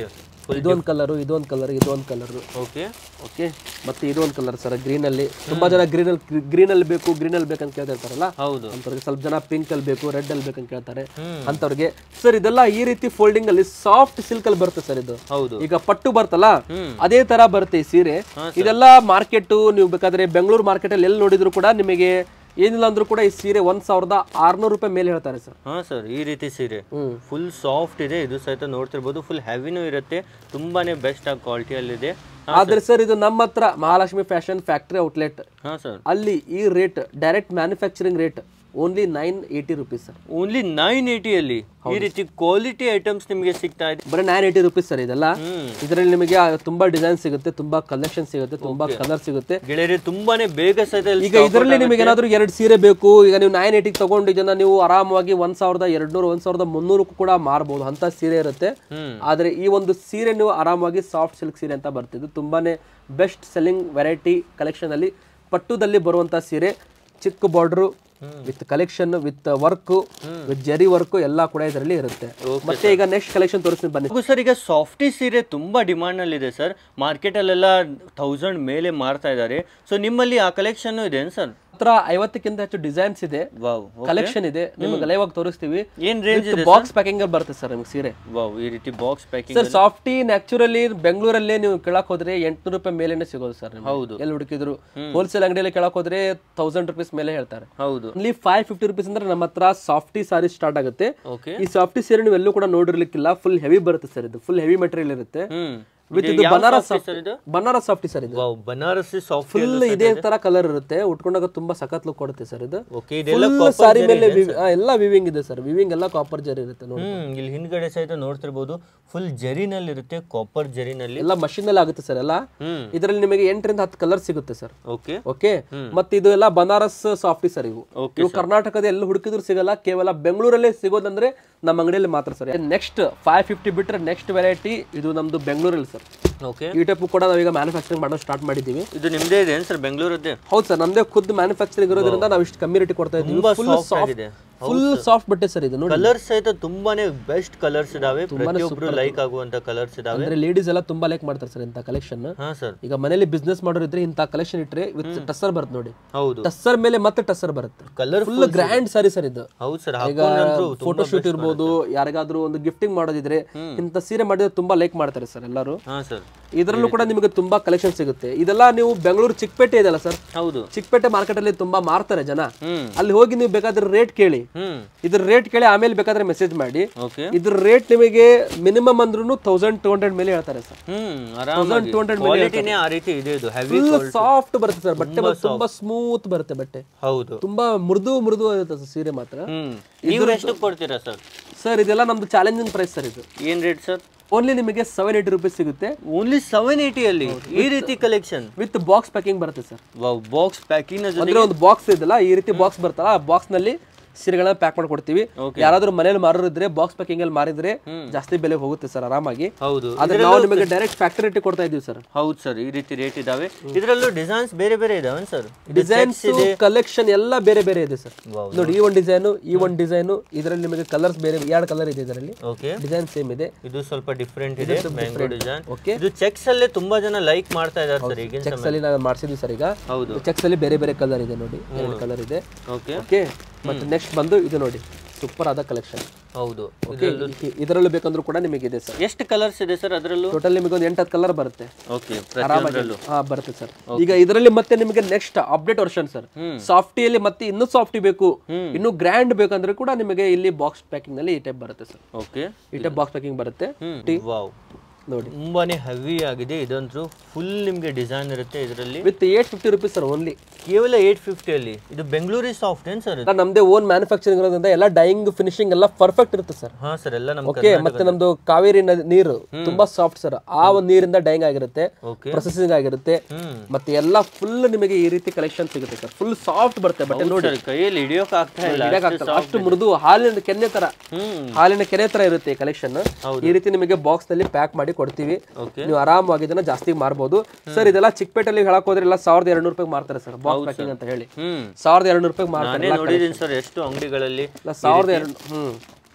ಇದೊಂದು ಕಲರು ಇದೊಂದು ಕಲರ್ ಇದೊಂದು ಕಲರು ಓಕೆ ಓಕೆ ಮತ್ತೆ ಇದೊಂದು ಕಲರ್ ಸರ್ ಗ್ರೀನ್ ಅಲ್ಲಿ ತುಂಬಾ ಜನ ಗ್ರೀನ್ ಅಲ್ಲಿ ಗ್ರೀನ್ ಅಲ್ಲಿ ಬೇಕು ಗ್ರೀನ್ ಅಲ್ಲಿ ಬೇಕಂತ ಕೇಳ್ತಾ ಇರ್ತಾರಲ್ಲ ಹೌದು ಅಂತವ್ರಿಗೆ ಸ್ವಲ್ಪ ಜನ ಪಿಂಕ್ ಅಲ್ಲಿ ಬೇಕು ರೆಡ್ ಅಲ್ಲಿ ಬೇಕಂತ ಕೇಳ್ತಾರೆ ಅಂತವ್ರಿಗೆ ಸರ್ ಇದೆಲ್ಲ ಈ ರೀತಿ ಫೋಲ್ಡಿಂಗ್ ಅಲ್ಲಿ ಸಾಫ್ಟ್ ಸಿಲ್ಕ್ ಅಲ್ಲಿ ಬರುತ್ತೆ ಸರ್ ಇದು ಹೌದು ಈಗ ಪಟ್ಟು ಬರ್ತಲ್ಲ ಅದೇ ತರ ಬರುತ್ತೆ ಈ ಸೀರೆ ಇದೆಲ್ಲ ಮಾರ್ಕೆಟ್ ನೀವು ಬೇಕಾದ್ರೆ ಬೆಂಗಳೂರು ಮಾರ್ಕೆಟ್ ಅಲ್ಲಿ ಎಲ್ಲಿ ನೋಡಿದ್ರು ಕೂಡ ನಿಮಗೆ ಏನಿಲ್ಲ ಅಂದ್ರೂ ಕೂಡ ಈ ಸೀರೆ ಒಂದ್ ಸಾವಿರದ ಆರ್ನೂರು ರೂಪಾಯಿ ಮೇಲೆ ಹೇಳ್ತಾರೆ ಸರ್ ಹಾ ಸರ್ ಈ ರೀತಿ ಸೀರೆ ಹ್ಮ್ ಫುಲ್ ಸಾಫ್ಟ್ ಇದೆ ಇದು ಸಹಿತ ನೋಡ್ತಿರ್ಬೋದು ಫುಲ್ ಹೆವಿನೂ ಇರುತ್ತೆ ತುಂಬಾನೇ ಬೆಸ್ಟ್ ಆಗಿ ಕ್ವಾಲಿಟಿಯಲ್ಲಿದೆ ಆದ್ರೆ ಸರ್ ಇದು ನಮ್ಮ ಹತ್ರ ಮಹಾಲಕ್ಷ್ಮಿ ಫ್ಯಾಷನ್ ಫ್ಯಾಕ್ಟರಿ ಔಟ್ಲೆಟ್ ಹಾ ಸರ್ ಅಲ್ಲಿ ಈ rate direct manufacturing rate only nine eighty rupees sir only nine ಏಯ್ಟಿಯಲ್ಲಿ ಈ ರೀತಿ ಕ್ವಾಲಿಟಿ ಐಟಮ್ಸ್ ನಿಮಗೆ ಸಿಗ್ತಾ ಇದೆ ಬರೀ ನೈನ್ ಏಯ್ಟಿ ರುಪೀಸ್ ಸರ್ ಇದೆಲ್ಲ ಹ್ಮ್ ಇದರಲ್ಲಿ ನಿಮಗೆ ಆ ತುಂಬಾ ಡಿಸೈನ್ ಸಿಗುತ್ತೆ ತುಂಬಾ ಕಲೆಕ್ಷನ್ ಸಿಗುತ್ತೆ ತುಂಬಾ ಕಲರ್ ಸಿಗುತ್ತೆ ಗೆಳೆಯರೆ ತುಂಬಾನೇ ಬೇಗ ಸಹಿತ ಇಲ್ಲಿ ಈಗ ಇದರಲ್ಲಿ ನಿಮಗೆ ಏನಾದ್ರು ಎರಡು ಸೀರೆ ಬೇಕು ಈಗ ನೀವು ನೈನ್ ಏಯ್ಟಿಗೆ ತಗೊಂಡು ಇದನ್ನ ನೀವು ಆರಾಮವಾಗಿ ಒಂದ್ ಸಾವಿರದ ಎರಡ್ನೂರು ಒಂದ್ ಸಾವಿರದ ಮುನ್ನೂರಕ್ಕೂ ಕೂಡ ಮಾರಬಹುದು ಅಂತ ಸೀರೆ ಇರುತ್ತೆ ಹ್ಮ್ ಆದ್ರೆ ಈ ಒಂದು ಸೀರೆ ನೀವು ಆರಾಮಾಗಿ ಸಾಫ್ಟ್ ಸಿಲ್ಕ್ ಸೀರೆ ಅಂತ ಬರ್ತಿದ್ದು ತುಂಬಾನೇ ಬೆಸ್ಟ್ ಸೆಲ್ಲಿಂಗ್ ವೆರೈಟಿ ಕಲೆಕ್ಷನ್ ಅಲ್ಲಿ ಪಟ್ಟುದಲ್ಲಿ ಬರುವಂತ ಸೀರೆ ಚಿಕ್ಕ border with collection with work with zari work ಎಲ್ಲ ಕೂಡ ಇದರಲ್ಲಿ ಇರುತ್ತೆ ಮತ್ತೆ ಈಗ ನೆಕ್ಸ್ಟ್ ಕಲೆಕ್ಷನ್ ತೋರಿಸ್ತೀನಿ ಬನ್ನಿ ಹಾಗೂ ಸರ್ ಈಗ ಸಾಫ್ಟಿ ಸೀರೆ ತುಂಬಾ ಡಿಮಾಂಡ್ ನಲ್ಲಿ ಇದೆ ಸರ್ ಮಾರ್ಕೆಟ್ ಅಲ್ಲೆಲ್ಲ ಥೌಸಂಡ್ ಮೇಲೆ ಮಾರ್ತಾ ಇದ್ದಾರೆ ಸೊ ನಿಮ್ಮಲ್ಲಿ ಆ ಕಲೆಕ್ಷನ್ ಇದೆ ಸರ್ ಹತ್ರ ಐವತ್ತಕ್ಕಿಂತ ಹೆಚ್ಚು ಡಿಸೈನ್ಸ್ ಇದೆ ವಾವ್ ಕಲೆಕ್ಷನ್ ಇದೆ ನಿಮಗೆ ಲೈವ್ ಆಗಿ ತೋರಿಸ್ತೀವಿ ಏನ್ ರೇಂಜ್ ಇದೆ ಬಾಕ್ಸ್ ಪ್ಯಾಕಿಂಗ್ ಅಲ್ಲಿ ಬರುತ್ತೆ ಸರ್ ನಿಮ್ಗೆ ಸೀರೆ ವಾವ್ ಈ ರೀತಿ box packing sir softy naturally ಬೆಂಗಳೂರಲ್ಲೇ ನೀವು ಕೇಳಕ್ ಹೋದ್ರೆ ಎಂಟ್ನೂರು ರೂಪಾಯಿ ಮೇಲೆನೆ ಸಿಗೋದು ಸರ್ ಹೌದು. ಎಲ್ಲಿ ಹುಡುಕಿದ್ರು ಹೋಲ್ಸೇಲ್ ಅಂಗಡಿಯಲ್ಲಿ ಕೇಳಕ್ ಹೋದ್ರೆ ತೌಸಂಡ್ ರುಪೀಸ್ ಮೇಲೆ ಹೇಳ್ತಾರೆ ಹೌದು ಇಲ್ಲಿ ಫೈವ್ ಫಿಫ್ಟಿ ರುಪೀಸ್ ಅಂದ್ರೆ ನಮ್ಮ ಹತ್ರ ಸಾಫ್ಟಿ ಸಾರಿ ಸ್ಟಾರ್ಟ್ ಆಗುತ್ತೆ ಓಕೆ ಈ ಸಾಫ್ಟಿ ಸೀರೆ ನೀವು ಎಲ್ಲೂ ಕೂಡ ನೋಡಿರ್ಲಿಕ್ಕಿಲ್ಲ ಫುಲ್ ಹೆವಿ ಬರುತ್ತೆ ಸರ್ ಇದು ಫುಲ್ ಹೆವಿ ಮೆಟೀರಿಯಲ್ ಇರುತ್ತೆ ಹ್ಮ್ ವಿತ್ ಇದು ಇದು ಯಾವ ಬನಾರಸ್ softy sir ಇದು ಬನಾರಸ್ ಸಾಫ್ಟಿ ಸರ್ ಇದು ವಾವ್ ಬನಾರಸಿ ಸಾಫ್ಟ್ ಫುಲ್ ಇದೇ ತರ ಕಲರ್ ಇರುತ್ತೆ ಉಟ್ಕೊಂಡಾಗ ತುಂಬಾ ಸಖತ್ ಲುಕ್ ಕೊಡುತ್ತೆ ಸರ್ ಇದು ಓಕೆ ಇದೆಲ್ಲ ಫುಲ್ ಸಾರಿ ಮೇಲೆ ವಿವಿ- ಆ, ಎಲ್ಲ ವಿವಿಂಗ್ ಇದೆ ಸರ್ ವಿವಿಂಗ್ ಎಲ್ಲ ಕಾಪರ್ ಜರಿ ಇರುತ್ತೆ ನೋಡಿ ಹ್ಮ್ ಇಲ್ಲಿ ಹಿಂದ್ಗಡೆ ಸಹಿತ ನೋಡ್ತಿರ್ಬೋದು ಫುಲ್ ಜರಿನಲ್ಲಿ ಇರುತ್ತೆ ಕಾಪರ್ ಜರಿನಲ್ಲಿ ಎಲ್ಲ ಮಷಿನ್ ಅಲ್ಲಿ ಆಗುತ್ತೆ ಸರ್ ಎಲ್ಲ ಹ್ಮ್ ಇದರಲ್ಲಿ ನಿಮಗೆ ಎಂಟರಿಂದ ಹತ್ತು ಕಲರ್ ಸಿಗುತ್ತೆ ಸರ್ ಓಕೆ ಓಕೆ ಮತ್ತೆ ಇದು ಎಲ್ಲ ಬನಾರಸ್ ಸಾಫ್ಟಿ ಸರ್ ಇವು Okay, ಇವು ಕರ್ನಾಟಕದ ಎಲ್ಲಿ ಹುಡುಕಿದ್ರು ಸಿಗಲ್ಲ ಕೇವಲ ಬೆಂಗಳೂರಲ್ಲೇ ಸಿಗೋದಂದ್ರೆ ನಮ್ಮ ಅಂಗಡಿಯಲ್ಲಿ ಮಾತ್ರ ಸರ್ ನೆಕ್ಸ್ಟ್ ಫೈವ್ ಫಿಫ್ಟಿ ಬಿಟ್ರೆ ನೆಕ್ಸ್ಟ್ ವೆರೈಟಿ ಇದು ನಮ್ದು ಬೆಂಗಳೂರಲ್ಲಿ ಸರ್ ಓಕೆ ಈ ಟೈಪ್ ಕೂಡ ನಾವೀಗ ಮ್ಯಾನುಫ್ಯಾಕ್ಚರಿಂಗ್ ಮಾಡೋದು ಸ್ಟಾರ್ಟ್ ಮಾಡಿದ್ದೀವಿ ಇದು ನಿಮ್ದೇ ಇದೆ ಸರ್ ಬೆಂಗಳೂರದ್ದೇ ಹೌದು ಸರ್ ನಮ್ದೇ ಖುದ್ದು ಮ್ಯಾನುಫ್ಯಾಕ್ಚರಿಂಗ್ ಇರೋದ್ರಿಂದ ನಾವು ಇಷ್ಟು ಕಮ್ಮಿ ರೇಟ್ ಕೊಡ್ತಾ ಇದ್ದೀವಿ ತುಂಬಾ ಫುಲ್ ಸಾಫ್ಟ್ ಸಾಫ್ಟ್ ಆಗಿದೆ ಫುಲ್ ಸಾಫ್ಟ್ ಬಟ್ಟೆ ಸರ್ ಇದು ನೋಡಿ ಕಲರ್ಸ್ ಸಹಿತ ತುಂಬಾನೇ ಬೆಸ್ಟ್ ಕಲರ್ಸ್ ಇದಾವೆ ಪ್ರತಿಯೊಬ್ರು ಲೈಕ್ ಆಗುವಂತ ಕಲರ್ಸ್ ಇದಾವೆ ಅಂದ್ರೆ ಲೇಡೀಸ್ ಎಲ್ಲ ತುಂಬಾ ಲೈಕ್ ಮಾಡ್ತಾರೆ ಸರ್ ಇಂಥ ಕಲೆಕ್ಷನ್ ಹಾ ಸರ್ ಈಗ ಮನೇಲಿ ಬಿಸ್ನೆಸ್ ಮಾಡೋರು ಇದ್ರೆ ಇಂಥ ಕಲೆಕ್ಷನ್ ಇಟ್ರೆ ವಿತ್ ಟಸ್ಸರ್ ಬರುತ್ತೆ ನೋಡಿ ಹೌದು ಟಸ್ಸರ್ ಮೇಲೆ ಮತ್ತೆ ಟಸ್ಸರ್ ಬರುತ್ತೆ colour full grand sari sir ಇದು ಹೌದು ಸರ್ ಈಗ ಫೋಟೋ ಶೂಟ್ ಇರ್ಬೋದು ಯಾರಿಗಾದ್ರೂ ಒಂದು ಗಿಫ್ಟಿಂಗ್ ಮಾಡೋದಿದ್ರೆ ಇಂಥ ಸೀರೆ ಮಾಡಿದ್ರೆ ತುಂಬಾ ಲೈಕ್ ಮಾಡ್ತಾರೆ ಸರ್ ಎಲ್ಲರೂ ಹಾ ಸರ್ ಇದರಲ್ಲೂ ಕೂಡ ನಿಮಗೆ ತುಂಬಾ ಕಲೆಕ್ಷನ್ ಸಿಗುತ್ತೆ ಇದೆಲ್ಲ ನೀವು ಬೆಂಗಳೂರು ಚಿಕ್ಕಪೇಟೆ ಇದೆಯಲ್ಲ ಸರ್ ಹೌದು ಚಿಕ್ಕಪೇಟೆ ಮಾರ್ಕೆಟ್ ಅಲ್ಲಿ ತುಂಬಾ ಮಾರ್ತಾರೆ ಜನ ಹ್ಮ್ ಅಲ್ಲಿ ಹೋಗಿ ನೀವು ಬೇಕಾದ್ರೆ ರೇಟ್ ಕೇಳಿ ಹ್ಮ್ ಇದ್ರ ರೇಟ್ ಕೇಳಿ ಆಮೇಲೆ ಬೇಕಾದ್ರೆ ಮೆಸೇಜ್ ಮಾಡಿ ಓಕೆ ಇದ್ರ ರೇಟ್ ನಿಮಗೆ ಮಿನಿಮಮ್ ಅಂದ್ರೂ ತೌಸಂಡ್ ಟೂ ಹಂಡ್ರೆಡ್ ಮೇಲೆ ಹೇಳ್ತಾರೆ ಸರ್ ಹ್ಮ್ ಆರಾಮಾಗಿ 200 ಕ್ವಾಲಿಟಿನೇ ಆ ರೀತಿ ಇದೆ ಇದು ಹೆವಿ ಫುಲ್ ಸಾಫ್ಟ್ ಬರುತ್ತೆ ಸರ್ ಬಟ್ಟೆ ಮಾತ್ರ ತುಂಬಾ ಸ್ಮೂತ್ ಬರುತ್ತೆ ಬಟ್ಟೆ ಹೌದು ತುಂಬಾ ಮೃದು ಮೃದು ಇರುತ್ತೆ sir ಸೀರೆ ಮಾತ್ರ ಹ್ಮ್ ನೀವು ಎಷ್ಟು ಕೊಡ್ತೀರಾ ಸರ್ ಸರ್ ಇದೆಲ್ಲ ನಮ್ದು ಚಾಲೆಂಜಿಂಗ್ ಪ್ರೈಸ್ ಸರ್ ಇದು ಏನ್ ರೇಟ್ ಸರ್ ಓನ್ಲಿ ನಿಮಗೆ ಸೆವೆನ್ ಏಯ್ಟಿ ರುಪೀಸ್ ಸಿಗುತ್ತೆ ಓನ್ಲಿ ಸೆವೆನ್ ಅಲ್ಲಿ ಈ ರೀತಿ ಕಲೆಕ್ಷನ್ ವಿತ್ ಬಾಕ್ಸ್ ಪ್ಯಾಕಿಂಗ್ ಬರುತ್ತೆ ಸರ್ ವಾವ್ ಬಾಕ್ಸ್ ಪ್ಯಾಕಿಂಗ್ ಜೊತೆ ಅಂದ್ರೆ ಒಂದು ಬಾಕ್ಸ್ ಇದೆಲ್ಲ ಈ ರೀತಿ ಬಾಕ್ಸ್ ಬರ್ತಲ್ಲ ಆ ಬಾಕ್ಸ್ ನಲ್ಲಿ ಸೀರೆಗಳನ್ನ ಪ್ಯಾಕ್ ಮಾಡಿ ಕೊಡ್ತೀವಿ ಯಾರಾದ್ರೂ ಮನೇಲಿ ಮಾರೋರು ಇದ್ರೆ ಬಾಕ್ಸ್ ಪ್ಯಾಕಿಂಗ್ ಅಲ್ಲಿ ಮಾರಿದ್ರೆ ಜಾಸ್ತಿ ಬೆಲೆ ಹೋಗುತ್ತೆ ಸರ್ ಆರಾಮಾಗಿ ಹೌದು ಆದ್ರೆ ನಾವು ನಿಮಗೆ ಡೈರೆಕ್ಟ್ ಫ್ಯಾಕ್ಟರಿ ರೇಟ್ ಕೊಡ್ತಾ ಇದೀವಿ ಸರ್ ಹೌದು ಸರ್ ಈ ರೀತಿ ರೇಟ್ ಇದಾವೆ ಇದರಲ್ಲೂ ಡಿಸೈನ್ಸ್ ಬೇರೆ ಬೇರೆ ಇದಾವೆ ಸರ್ ಡಿಸೈನ್ಸ್ ಕಲೆಕ್ಷನ್ ಎಲ್ಲ ಬೇರೆ ಬೇರೆ ಇದೆ ಸರ್ Wow. ನೋಡಿ ಈ ಒಂದು ಡಿಸೈನು ಈ ಒಂದು ಡಿಸೈನು ಇದರಲ್ಲಿ ನಿಮಗೆ ಕಲರ್ಸ್ ಬೇರೆ ಎರಡು ಕಲರ್ ಇದೆ ಇದರಲ್ಲಿ ಓಕೆ ಡಿಸೈನ್ ಸೇಮ್ ಇದೆ ಇದು ಸ್ವಲ್ಪ ಡಿಫ್ರೆಂಟ್ ಇದೆ ಮ್ಯಾಂಗೋ ಡಿಸೈನ್ Okay. ಇದು ಚೆಕ್ಸ್ ಅಲ್ಲೇ ತುಂಬಾ ಜನ ಲೈಕ್ ಮಾಡ್ತಾ ಇದಾರೆ ಸರ್ ಈಗಿನ ಚೆಕ್ಸ್ ಅಲ್ಲಿ ನಾವು ಮಾಡಿಸಿದ್ವಿ ಸರ್ ಈಗ ಹೌದು ಚೆಕ್ಸ್ ಅಲ್ಲಿ ಬೇರೆ ಬೇರೆ ಕಲರ್ ಇದೆ ನೋಡಿ ಎರಡು ಕಲರ್ ಇದೆ ಓಕೆ ಓಕೆ ಮತ್ತೆ ನೆಕ್ಸ್ಟ್ ಬಂದು ಇದು ನೋಡಿ ಸೂಪರ್ ಆದ ಕಲೆಕ್ಷನ್ ಹೌದು ಓಕೆ ಇದರಲ್ಲೂ ಬೇಕಂದ್ರೂ ಕೂಡ ನಿಮಗೆ ಇದೆ ಸರ್ ಎಷ್ಟು ಕಲರ್ಸ್ ಇದೆ ಸರ್ ಅದರಲ್ಲೂ ಟೋಟಲ್ ನಿಮಗೆ ಒಂದು ಎಂಟತ್ತು ಕಲರ್ ಬರುತ್ತೆ ಓಕೆ ಆರಾಮಾಗಿ ಪ್ರತಿಯೊಂದರಲ್ಲೂ ಹಾ ಬರುತ್ತೆ ಸರ್ ಈಗ ಇದರಲ್ಲಿ ಮತ್ತೆ ನಿಮಗೆ ನೆಕ್ಸ್ಟ್ ಅಪ್ಡೇಟ್ ವರ್ಷನ್ ಸರ್ ಸಾಫ್ಟಿಯಲ್ಲಿ ಮತ್ತೆ ಇನ್ನೂ ಸಾಫ್ಟಿ ಬೇಕು ಇನ್ನು ಗ್ರ್ಯಾಂಡ್ ಬೇಕಂದ್ರೆ ಕೂಡ ನಿಮಗೆ ಇಲ್ಲಿ ಬಾಕ್ಸ್ ಪ್ಯಾಕಿಂಗ್ ನಲ್ಲಿ ಈ ಟೈಪ್ ಬರುತ್ತೆ ಸರ್ ಓಕೆ ಈ ಟೈಪ್ ಬಾಕ್ಸ್ ಪ್ಯಾಕಿಂಗ್ ಬರುತ್ತೆ ಹ್ಮ್ ಟೀ ವಾವ್ ನೋಡಿ ತುಂಬಾನೇ ಹೆವಿ ಆಗಿದೆ ಇದಂತೂ ಫುಲ್ ನಿಮಗೆ ಡಿಸೈನ್ ಇರುತ್ತೆ ಇದರಲ್ಲಿ with eight fifty rupees sir only ಕೇವಲ ಏಟ್ ಅಲ್ಲಿ ಇದು ಬೆಂಗಳೂರಿ ಸಾಫ್ಟ್ ಏನ್ ಸರ್ ಇದು ನಮ್ದೇ ಓನ್ ಮ್ಯಾನುಫ್ಯಾಕ್ಚರಿಂಗ್ ಇರೋದ್ರಿಂದ ಎಲ್ಲ ಡೈಯಿಂಗ್ ಫಿನಿಶಿಂಗ್ ಎಲ್ಲ ಪರ್ಫೆಕ್ಟ್ ಇರುತ್ತೆ ಸರ್ ಹಾ ಸರ್ ಎಲ್ಲ ನಮ್ಮ ಓಕೆ ಮತ್ತೆ ನಮ್ದು ಕಾವೇರಿ ನದಿ ನೀರು ತುಂಬಾ ಸಾಫ್ಟ್ ಸರ್ ಆ ಒಂದು ನೀರಿಂದ ಡೈಯಿಂಗ್ ಆಗಿರುತ್ತೆ ಓಕೆ ಪ್ರೊಸೆಸಿಂಗ್ ಆಗಿರುತ್ತೆ ಹ್ಮ್ ಮತ್ತೆ ಎಲ್ಲ ಫುಲ್ ನಿಮಗೆ ಈ ರೀತಿ ಕಲೆಕ್ಷನ್ ಸಿಗುತ್ತೆ ಸರ್ ಫುಲ್ ಸಾಫ್ಟ್ ಬರುತ್ತೆ ಬಟ್ಟೆ ನೋಡಿ ಸರ್ ಕೈಯಲ್ಲಿ ಹಿಡಿಯೋಕ್ ಆಗ್ತಾ ಇಲ್ಲ ಹಿಡಿಯಕ್ಕಾಗ್ತಲ್ಲ. ಅಷ್ಟು ಮೃದು ಹಾಲಿನ ಕೆನೆ ತರ ಹ್ಮ್ ಹಾಲಿನ ಕೆನೆ ತರ ಇರುತ್ತೆ ಕಲೆಕ್ಷನ್ ಈ ರೀತಿ ನಿಮಗೆ ಬಾಕ್ಸ್ ನಲ್ಲಿ ಪ್ಯಾಕ್ ಮಾಡಿ ಕೊಡ್ತೀವಿ ಓಕೆ ನೀವು ಆರಾಮವಾಗಿ ಇದನ್ನ ಜಾಸ್ತಿ ಮಾರ್ಬೋದು ಸರ್ ಇದೆಲ್ಲ ಚಿಕ್ಕಪೇಟೆಯಲ್ಲಿ ಹೇಳಕ್ ಹೋದ್ರೆ ಎಲ್ಲ ಸಾವಿರದ ಎರಡು ರೂಪಾಯಿ ಮಾರ್ತಾರೆ ಸರ್ ಬಾಕ್ಸ್ ಪ್ಯಾಕಿಂಗ್ ಅಂತ ಹೇಳಿ ಹ್ಮ್ ಸಾವಿರದ ಎರಡು ರೂಪಾಯಿ ಮಾರ್ತಾರೆ ನಾನೇ ನೋಡಿದೀನಿ ಸರ್ ಎಷ್ಟು ಅಂಗಡಿಗಳಲ್ಲಿ ಇಲ್ಲ ಸಾವಿರದ ಎರಡು ಹ್ಮ್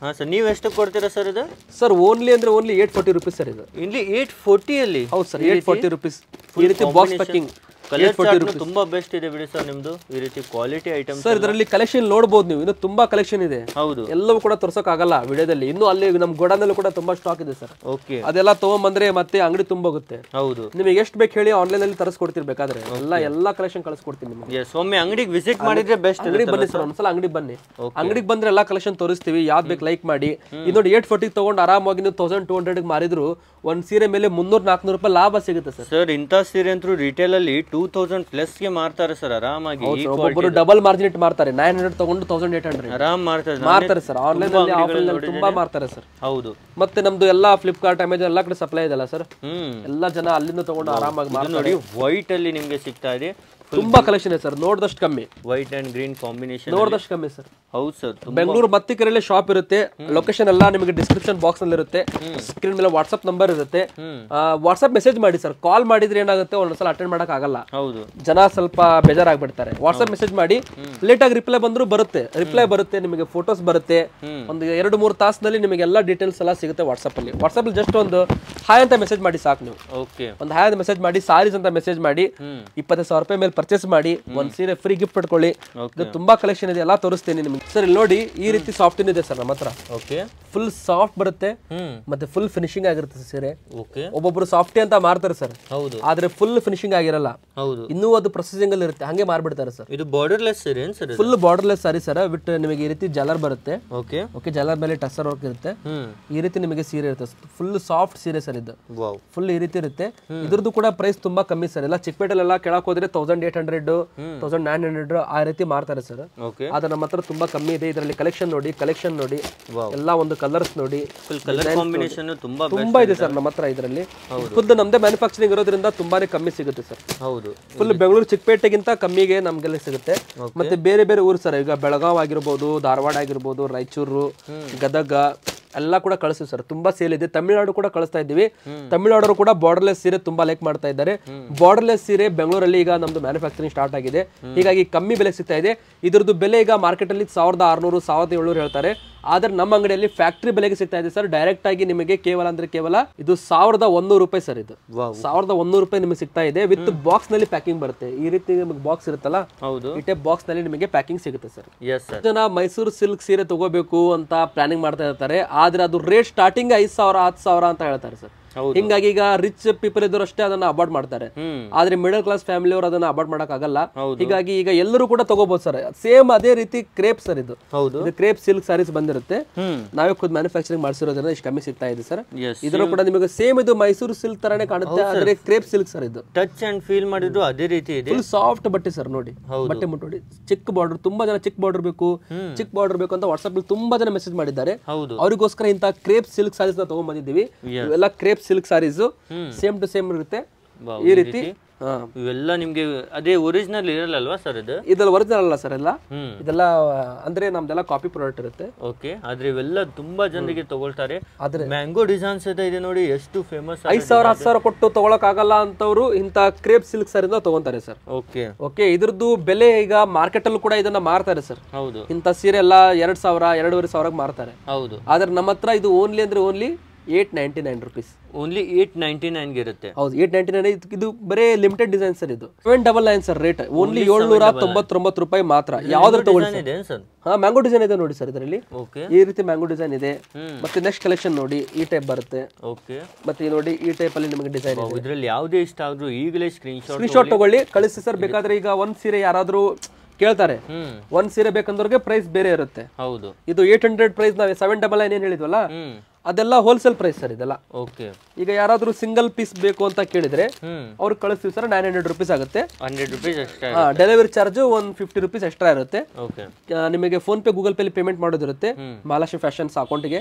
ಹಾ ಸರ್ ನೀವು ಎಷ್ಟು ಕೊಡ್ತೀರಾ ಸರ್ ಇದು ಸರ್ ಓನ್ಲಿ ಅಂದ್ರೆ only eight forty rupees sir ಇದು ಇಲ್ಲಿ ಏಟ್ ಫೋರ್ಟಿಯಲ್ಲಿ ಹೌದು ಸರ್ ಏಟ್ ಫೋರ್ಟಿ ರುಪೀಸ್ ಈ ರೀತಿ ಬಾಕ್ಸ್ ಪ್ಯಾಕಿಂಗ್ ಕಲರ್ ಚಾರ್ಟ್ ತುಂಬಾ ಬೆಸ್ಟ್ ಇದೆ ಬಿಡಿ ಸರ್ ನಿಮ್ದು ಈ ರೀತಿ ಕ್ವಾಲಿಟಿ ಐಟಮ್ ಸರ್ ಇದರಲ್ಲಿ ಕಲೆಕ್ಷನ್ ನೋಡ್ಬೋದು ನೀವು ಇನ್ನು ತುಂಬಾ ಕಲೆಕ್ಷನ್ ಇದೆ ಹೌದು ಎಲ್ಲವೂ ಕೂಡ ತೋರ್ಸಕ್ ಆಗಲ್ಲ ವಿಡಿಯೋದಲ್ಲಿ ಇನ್ನು ಅಲ್ಲಿ ನಮ್ಮ ಗೋಡಾನಲ್ಲೂ ಕೂಡ ತುಂಬಾ ಸ್ಟಾಕ್ ಇದೆ ಸರ್ ಓಕೆ ಅದೆಲ್ಲ ತಗೊಂಬಂದ್ರೆ ಮತ್ತೆ ಅಂಗಡಿ ತುಂಬೋಗುತ್ತೆ ಹೌದು ನಿಮಗೆ ಎಷ್ಟು ಬೇಕು ಹೇಳಿ ಆನ್ಲೈನ್ ಅಲ್ಲಿ ತರಿಸ್ಕೊಡ್ತೀವಿ ಬೇಕಾದ್ರೆ ಎಲ್ಲ ಎಲ್ಲ ಕಲೆಕ್ಷನ್ ಕಳಿಸ್ಕೊಡ್ತೀನಿ ನಿಮಗೆ ಎಸ್ ಒಮ್ಮೆ ಅಂಗಡಿಗೆ ವಿಸಿಟ್ ಮಾಡಿದ್ರೆ ಬೆಸ್ಟ್ ಅಂಗಡಿ ಬನ್ನಿ ಸರ್ ಒಂದ್ಸಲ ಅಂಗಡಿ ಬನ್ನಿ ಅಂಗಡಿಗೆ ಬಂದ್ರೆ ಎಲ್ಲಾ ಕಲೆಕ್ಷನ್ ತೋರಿಸ್ತೀವಿ ಯಾವ್ದು ಬೇಕು ಲೈಕ್ ಮಾಡಿ ಇದು ನೋಡಿ ಏಟ್ ಫೋರ್ಟಿ ತಗೊಂಡು ಆರಾಮಾಗಿ ನೀವು ತೌಸಂಡ್ ಟೂ ಹಂಡ್ರೆಡ್ ಮಾರಿದ್ರು ಒಂದ್ ಸೀರೆ ಮೇಲೆ ಮುನ್ನೂರ್ ನಾಲ್ಕುನೂರು ರೂಪಾಯಿ ಲಾಭ ಸಿಗುತ್ತೆ ಸರ್ ಸರ್ ಇಂಥ ಸೀರೆ ಅಂತೂ ರಿಟೇಲ್ ಅಲ್ಲಿ ಟೂ ತೌಸಂಡ್ ಪ್ಲಸ್ ಗೆ ಮಾರ್ತಾರೆ ಸರ್ ಆರಾಮಾಗಿ ಈ ಒಬ್ಬೊಬ್ಬರು ಡಬಲ್ ಮಾರ್ಜಿನ್ ಇಟ್ಟು ಮಾರ್ತಾರೆ ನೈನ್ ಹಂಡ್ರೆಡ್ ತಗೊಂಡು ತೌಸಂಡ್ ಏಟ್ ಹಂಡ್ರೆಡ್ ಆರಾಮ್ ಮಾರ್ತಾರೆ sir. ಮಾರ್ತಾರೆ ಸರ್ ಆನ್ಲೈನ್ ಅಲ್ಲಿ ಆಫ್ಲೈನ್ ಅಲ್ಲಿ ತುಂಬಾ ಮಾರ್ತಾರೆ ಸರ್ ಹೌದು ಮತ್ತೆ ನಮ್ದು ಎಲ್ಲಾ ಫ್ಲಿಪ್ಕಾರ್ಟ್ ಅಮೆಜಾನ್ ಎಲ್ಲಾ ಕಡೆ ಸಪ್ಲೈ ಇದೆಲ್ಲ ಸರ್ ಹ್ಮ್ ಎಲ್ಲಾ ಜನ ಅಲ್ಲಿಂದ ತಗೊಂಡು ಆರಾಮಾಗಿ ಇದು ಮಾರ್ತಾರೆ ನೋಡಿ ವೈಟ್ ಅಲ್ಲಿ ನಿಮ್ಗೆ ಸಿಗ್ತಾ ಇದೆ ತುಂಬಾ ಕಲೆಕ್ಷನ್ ಇದೆ ಸರ್ ನೋಡ್ದಷ್ಟು ಕಮ್ಮಿ ವೈಟ್ ಅಂಡ್ ಗ್ರೀನ್ ಕಾಂಬಿನೇಷನ್ ನೋಡ್ದಷ್ಟು ಕಮ್ಮಿ ಸರ್ ಹೌದು ಸರ್ ಬೆಂಗಳೂರು ಮತ್ತಿಕೆರೆಯಲ್ಲಿ ಶಾಪ್ ಇರುತ್ತೆ ಲೊಕೇಶನ್ ಎಲ್ಲ ನಿಮಗೆ ಡಿಸ್ಕ್ರಿಪ್ಷನ್ ಬಾಕ್ಸ್ ನಲ್ಲಿ ಇರುತ್ತೆ ಸ್ಕ್ರೀನ್ ಮೇಲೆ ವಾಟ್ಸ್ಆಪ್ ನಂಬರ್ ಇರುತ್ತೆ ವಾಟ್ಸ್ಆಪ್ ಮೆಸೇಜ್ ಮಾಡಿ ಸರ್ ಕಾಲ್ ಮಾಡಿದ್ರೆ ಏನಾಗುತ್ತೆ ಒಂದೊಂದ್ಸಲ ಅಟೆಂಡ್ ಮಾಡಕ್ ಆಗಲ್ಲ ಹೌದು ಜನ ಸ್ವಲ್ಪ ಬೇಜಾರಾಗ್ಬಿಡ್ತಾರೆ ವಾಟ್ಸ್ಆಪ್ ಮೆಸೇಜ್ ಮಾಡಿ ಲೇಟ್ ಆಗಿ ರಿಪ್ಲೈ ಬಂದ್ರು ಬರುತ್ತೆ ರಿಪ್ಲೈ ಬರುತ್ತೆ ನಿಮಗೆ ಫೋಟೋಸ್ ಬರುತ್ತೆ ಒಂದು ಎರಡು ಮೂರು ತಾಸಿನಲ್ಲಿ ನಿಮಗೆ ಎಲ್ಲ ಡೀಟೇಲ್ಸ್ ಎಲ್ಲ ಸಿಗುತ್ತೆ ವಾಟ್ಸ್ಆಪ್ ಅಲ್ಲಿ ವಾಟ್ಸ್ಆಪ್ ಅಲ್ಲಿ ಜಸ್ಟ್ ಒಂದು ಹಾಯ್ ಅಂತ ಮೆಸೇಜ್ ಮಾಡಿ ಸಾಕು ನೀವು ಓಕೆ ಒಂದು ಹಾಯ್ ಅಂತ ಮೆಸೇಜ್ ಮಾಡಿ ಸಾರೀಸ್ ಅಂತ ಮೆಸೇಜ್ ಮಾಡಿ ಇಪ್ಪತ್ತೈದು ಸಾವಿರ ರೂಪಾಯಿ ಮೇಲೆ ಪರ್ಚೇಸ್ ಮಾಡಿ ಒಂದ್ ಸೀರೆ ಫ್ರೀ ಗಿಫ್ಟ್ ಪಡ್ಕೊಳ್ಳಿ ಇದು ತುಂಬಾ ಕಲೆಕ್ಷನ್ ಇದೆ ಎಲ್ಲ ತೋರಿಸ್ತೀನಿ ನಿಮಗೆ ಸರ್ ಇಲ್ಲಿ ನೋಡಿ ಈ ರೀತಿ ಸಾಫ್ಟ್ ಇದೆ ಸರ್ ನಮ್ಮ ಹತ್ರ ಓಕೆ ಫುಲ್ ಸಾಫ್ಟ್ ಬರುತ್ತೆ ಹ್ಮ್ ಮತ್ತೆ ಫುಲ್ ಫಿನಿಶಿಂಗ್ ಆಗಿರುತ್ತೆ ಸೀರೆ ಓಕೆ ಒಬ್ಬೊಬ್ರು ಸಾಫ್ಟಿ ಅಂತ ಮಾರ್ತಾರೆ ಸರ್ ಹೌದು ಆದ್ರೆ ಫುಲ್ ಫಿನಿಶಿಂಗ್ ಆಗಿರಲ್ಲ ಹೌದು ಇನ್ನೂ ಅದು ಪ್ರೊಸೆಸಿಂಗ್ ಅಲ್ಲಿ ಇರುತ್ತೆ ಹಂಗೆ ಮಾರ್ಬಿಡ್ತಾರೆ ಸರ್ ಇದು ಬಾರ್ಡರ್ಲೆಸ್ ಸೀರೆ ಏನ್ sir full borderless sari sir ಬಿಟ್ ನಿಮಗೆ ಈ ರೀತಿ ಜಲರ್ ಬರುತ್ತೆ ಓಕೆ ಓಕೆ ಜಲರ್ ಮೇಲೆ ಟಸರ್ ವರ್ಕ್ ಇರುತ್ತೆ ಹ್ಮ್ ಈ ರೀತಿ ನಿಮಗೆ ಸೀರೆ ಇರುತ್ತೆ ಫುಲ್ ಸಾಫ್ಟ್ ಸೀರೆ ಸರ್ ಇದು ವಾವ್ ಫುಲ್ ಈ ರೀತಿ ಇರುತ್ತೆ ಇದ್ರದ್ದು ಕೂಡ ಪ್ರೈಸ್ ತುಂಬಾ ಕಮ್ಮಿ ಸರ್ ಎಲ್ಲ ಚಿಕ್ಕಪೇಟೆಲೆಲ್ಲ ಕೆಳಕ್ ಹೋದ್ರೆ thousand eight hundred thousand nine hundred ಆ ರೀತಿ ಮಾರ್ತಾರೆ ಸರ್ ಓಕೆ ಆದ್ರೆ ನಮ್ಮ ಹತ್ರ ತುಂಬಾ ಕಮ್ಮಿ ಇದೆ ಇದರಲ್ಲಿ ಕಲೆಕ್ಷನ್ ನೋಡಿ ಕಲೆಕ್ಷನ್ ನೋಡಿ Wow. ಎಲ್ಲ ಒಂದು ಕಲರ್ಸ್ ನೋಡಿ ಫುಲ್ ಕಲರ್ ಕಾಂಬಿನೇಷನ್ ತುಂಬಾ ತುಂಬಾ ಇದೆ ಸರ್ ನಮ್ಮ ಹತ್ರ ಇದರಲ್ಲಿ ಖುದ್ದು ನಮ್ದೇ ಮ್ಯಾನುಫ್ಯಾಕ್ಚರಿಂಗ್ ಇರೋದ್ರಿಂದ ತುಂಬಾನೇ ಕಮ್ಮಿ ಸಿಗುತ್ತೆ ಸರ್ ಹೌದು ಫುಲ್ ಬೆಂಗಳೂರು ಚಿಕ್ಕಪೇಟೆಗಿಂತ ಕಮ್ಮಿಗೆ ನಮ್ಗೆಲ್ಲ ಸಿಗುತ್ತೆ ಮತ್ತೆ ಬೇರೆ ಬೇರೆ ಊರು ಸರ್ ಈಗ ಬೆಳಗಾವ್ ಆಗಿರ್ಬೋದು ಧಾರವಾಡ ಆಗಿರ್ಬೋದು ರಾಯಚೂರು ಗದಗ ಎಲ್ಲ ಕೂಡ ಕಳಿಸ್ತೀವಿ ಸರ್ ತುಂಬಾ ಸೇಲ್ ಇದೆ ತಮಿಳ್ನಾಡು ಕೂಡ ಕಳಿಸ್ತಾ ಇದ್ದೀವಿ ತಮಿಳ್ನಾಡವರು ಕೂಡ ಬಾರ್ಡರ್ಲೆಸ್ ಸೀರೆ ತುಂಬಾ ಲೈಕ್ ಮಾಡ್ತಾ ಇದ್ದಾರೆ ಬಾರ್ಡರ್ಲೆಸ್ ಸೀರೆ ಬೆಂಗಳೂರಲ್ಲಿ ಈಗ ನಮ್ದು ಮ್ಯಾನುಫ್ಯಾಕ್ಚರಿಂಗ್ ಸ್ಟಾರ್ಟ್ ಆಗಿದೆ ಹೀಗಾಗಿ ಕಮ್ಮಿ ಬೆಲೆ ಸಿಗ್ತಾ ಇದೆ ಇದ್ರದ್ದು ಬೆಲೆ ಈಗ ಮಾರ್ಕೆಟ್ ಅಲ್ಲಿ ಸಾವಿರದ ಆರ್ನೂರು ಸಾವಿರದ ಏಳ್ನೂರು ಹೇಳ್ತಾರೆ ಆದ್ರೆ ನಮ್ಮ ಅಂಗಡಿಯಲ್ಲಿ ಫ್ಯಾಕ್ಟ್ರಿ ಬೆಲೆಗೆ ಸಿಗ್ತಾ ಇದೆ ಸರ್ ಡೈರೆಕ್ಟ್ ಆಗಿ ನಿಮಗೆ ಕೇವಲ ಅಂದ್ರೆ ಕೇವಲ ಇದು ಸಾವಿರದ ಒಂದೂರು ರೂಪಾಯಿ ಸರ್ ಇದು ವಾವ್ ಸಾವಿರದ ಒಂದೂರು ರೂಪಾಯಿ ನಿಮಗೆ ಸಿಗ್ತಾ ಇದೆ ವಿತ್ ಬಾಕ್ಸ್ ನಲ್ಲಿ ಪ್ಯಾಕಿಂಗ್ ಬರುತ್ತೆ ಈ ರೀತಿ ನಿಮಗೆ ಬಾಕ್ಸ್ ಇರುತ್ತಲ್ಲ ಹೌದು ಈ ಟೈಪ್ ಬಾಕ್ಸ್ ನಲ್ಲಿ ನಿಮಗೆ ಪ್ಯಾಕಿಂಗ್ ಸಿಗುತ್ತೆ ಸರ್ ಎಸ್ ಸರ್ ಜನ ಮೈಸೂರು ಸಿಲ್ಕ್ ಸೀರೆ ತಗೋಬೇಕು ಅಂತ ಪ್ಲಾನಿಂಗ್ ಮಾಡ್ತಾ ಇರ್ತಾರೆ ಆದ್ರೆ ಅದು ರೇಟ್ ಸ್ಟಾರ್ಟಿಂಗ್ ಐದ್ ಸಾವಿರ ಹತ್ತು ಸಾವಿರ ಅಂತ ಹೇಳ್ತಾರೆ ಸರ್ ಹೌದು. ಹಿಂಗಾಗಿ ಈಗ ರಿಚ್ ಪೀಪಲ್ ಇದ್ರು ಅಷ್ಟೇ ಅದನ್ನ ಅವಾಯ್ಡ್ ಮಾಡ್ತಾರೆ ಹ್ಮ್ ಆದ್ರೆ ಮಿಡಲ್ ಕ್ಲಾಸ್ ಫ್ಯಾಮಿಲಿ ಅವರು ಅದನ್ನ ಅವಾಯ್ಡ್ ಮಾಡಕ್ ಆಗಲ್ಲ ಹೌದು. ಹೀಗಾಗಿ ಈಗ ಎಲ್ಲರೂ ಕೂಡ ತಗೋಬಹುದು ಸರ್ ಸೇಮ್ ಅದೇ ರೀತಿ ಕ್ರೇಪ್ ಸರ್ ಇದು ಹೌದು ಇದು ಕ್ರೇಪ್ ಸಿಲ್ಕ್ ಸಾರೀಸ್ ಬಂದಿರುತ್ತೆ ಹ್ಮ್ ನಾವೇ ಖುದ್ ಮ್ಯಾನುಫ್ಯಾಕ್ಚರಿಂಗ್ ಮಾಡಿಸಿರೋದ್ರಿಂದ ಇಷ್ಟು ಕಮ್ಮಿ ಸಿಗ್ತಾ ಇದೆ ಸರ್ ಎಸ್ ಇದರ ಕೂಡ ನಿಮಗೆ ಸೇಮ್ ಇದು ಮೈಸೂರು ಸಿಲ್ಕ್ ತರಾನೇ ಕಾಣುತ್ತೆ ಆದ್ರೆ ಕ್ರೇಪ್ ಸಿಲ್ಕ್ ಸರ್ ಇದು ಟಚ್ ಅಂಡ್ ಫೀಲ್ ಮಾಡಿದ್ರು ಅದೇ ರೀತಿ ಇದೆ ಫುಲ್ ಸಾಫ್ಟ್ ಬಟ್ಟೆ ಸರ್ ನೋಡಿ ಹೌದು. ಬಟ್ಟೆ ಮುಟ್ಟು ನೋಡಿ ಚಿಕ್ಕ ಬಾರ್ಡರ್ ತುಂಬಾ ಜನ ಚಿಕ್ಕ ಬಾರ್ಡರ್ ಬೇಕು ಚಿಕ್ಕ ಬಾರ್ಡರ್ ಬೇಕು ಅಂತ ವಾಟ್ಸ್ಆಪ್ ಅಲ್ಲಿ ತುಂಬಾ ಜನ ಮೆಸೇಜ್ ಮಾಡಿದ್ದಾರೆ ಹೌದು ಅವರಿಗೋಸ್ಕರ ಇಂತ ಕ್ರೇಪ್ ಸಿಲ್ಕ್ ಸಾರೀಸ್ ನ ತಗೊಂಡ್ ಬಂದಿದ್ದೀವಿ ಇವೆಲ್ಲ crepe silk saris same to same ಇರುತ್ತೆ Wow, ಈ ರೀತಿ ಹಾ ಇವೆಲ್ಲ ನಿಮ್ಗೆ ಅದೇ ಒರಿಜಿನಲ್ ಇರಲ್ಲಲ್ವಾ ಸರ್ ಇದು ಇದೆಲ್ಲ ಒರಿಜಿನಲ್ ಅಲ್ಲ ಸರ್ ಎಲ್ಲ ಹ್ಮ್ ಇದೆಲ್ಲ ಅಂದ್ರೆ ನಮ್ದೆಲ್ಲ ಕಾಪಿ ಪ್ರಾಡಕ್ಟ್ ಇರುತ್ತೆ ಓಕೆ ಆದ್ರೆ ಇವೆಲ್ಲ ತುಂಬಾ ಜನರಿಗೆ ತಗೊಳ್ತಾರೆ ಆದ್ರೆ ಮ್ಯಾಂಗೋ ಡಿಸೈನ್ಸ್ ಅಂತ ಇದೆ ನೋಡಿ ಎಷ್ಟು ಫೇಮಸ್ ಐದ್ ಸಾವಿರ ಹತ್ತು ಸಾವಿರ ಕೊಟ್ಟು ತಗೊಳಕ್ ಆಗಲ್ಲ ಅಂತವ್ರು ಇಂತ ಕ್ರೇಪ್ ಸಿಲ್ಕ್ ಸಾರಿಂದ ತಗೊಂತಾರೆ ಸರ್ ಓಕೆ ಓಕೆ ಇದ್ರದ್ದು ಬೆಲೆ ಈಗ ಮಾರ್ಕೆಟ್ ಅಲ್ಲೂ ಕೂಡ ಇದನ್ನ ಮಾರ್ತಾರೆ ಸರ್ ಹೌದು ಇಂಥ ಸೀರೆ ಎಲ್ಲ ಎರಡ್ ಸಾವಿರ ಎರಡೂವರೆ ಸಾವಿರಕ್ಕೆ ಮಾರ್ತಾರೆ ಹೌದು ಆದ್ರೆ ನಮ್ಮ ಹತ್ರ ಇದು ಓನ್ಲಿ ಅಂದ್ರೆ only eight ninety nine rupees only eight ninety ನೈನ್ಗೆ ಇರುತ್ತೆ ಹೌದು ಏಟ್ ನೈಂಟಿ ನೈನ್ ಇದು ಬರೇ ಲಿಮಿಟೆಡ್ ಡಿಸೈನ್ ಸರ್ ಇದು seven double nine sir rate only ಏಳ್ನೂರ ತೊಂಬತ್ತೊಂಬತ್ತು ರೂಪಾಯಿ ಮಾತ್ರ ಯಾವ್ದು ತಗೊಳ್ಳಿ ಡಿಸೈನ್ ಇದೆ ಸರ್ ಹಾ ಮ್ಯಾಂಗೋ ಡಿಸೈನ್ ಇದೆ ನೋಡಿ ಸರ್ ಇದರಲ್ಲಿ ಓಕೆ ಈ ರೀತಿ ಮ್ಯಾಂಗೋ ಡಿಸೈನ್ ಇದೆ ಮತ್ತೆ ನೆಕ್ಸ್ಟ್ ಕಲೆಕ್ಷನ್ ನೋಡಿ ಈ ಟೈಪ್ ಬರುತ್ತೆ ಓಕೆ ಮತ್ತೆ ಈ ನೋಡಿ ಈ ಟೈಪ್ ಅಲ್ಲಿ ನಿಮಗೆ ಡಿಸೈನ್ ಇದೆ ಇದ್ರಲ್ಲಿ ಯಾವುದೇ ಇಷ್ಟ ಆದ್ರೂ ಈಗಲೇ ಸ್ಕ್ರೀನ್ ಶಾಟ್ ಸ್ಕ್ರೀನ್ ಶಾಟ್ ತಗೊಳ್ಳಿ ಕಳಿಸಿ ಸರ್ ಬೇಕಾದ್ರೆ ಈಗ ಒಂದ್ ಸೀರೆ ಯಾರಾದ್ರೂ ಕೇಳ್ತಾರೆ ಹ್ಮ್ ಒಂದ್ ಸೀರೆ ಬೇಕಂದವ್ರಿಗೆ ಪ್ರೈಸ್ ಬೇರೆ ಇರುತ್ತೆ ಹೌದು ಇದು ಏಟ್ ಹಂಡ್ರೆಡ್ ಪ್ರೈಸ್ ನಾವು ಸೆವೆನ್ ಡಬಲ್ ನೈನ್ ಏನ್ ಹೇಳಿದ್ವಲ್ಲ ಹ್ಮ್ ಅದೆಲ್ಲ ಹೋಲ್ಸೇಲ್ ಪ್ರೈಸ್ ಸರ್ ಇದೆಲ್ಲ ಓಕೆ ಈಗ ಯಾರಾದ್ರೂ ಸಿಂಗಲ್ ಪೀಸ್ ಬೇಕು ಅಂತ ಕೇಳಿದ್ರೆ ಹ್ಮ್ ಅವ್ರಿಗೆ ಕಳಿಸ್ತೀವಿ ಸರ್ ನೈನ್ ಹಂಡ್ರೆಡ್ ರುಪೀಸ್ ಆಗುತ್ತೆ ಹಂಡ್ರೆಡ್ ರುಪೀಸ್ ಅಷ್ಟೇ delivery charge one fifty rupees extra ಇರುತ್ತೆ ಓಕೆ ಆ, ನಿಮಗೆ PhonePe Google Pay payment ಮಾಡೋದಿರುತ್ತೆ ಹ್ಮ್. ಮಹಾಲಕ್ಷ್ಮಿ ಫ್ಯಾಷನ್ಸ್ ಅಕೌಂಟ್ಗೆ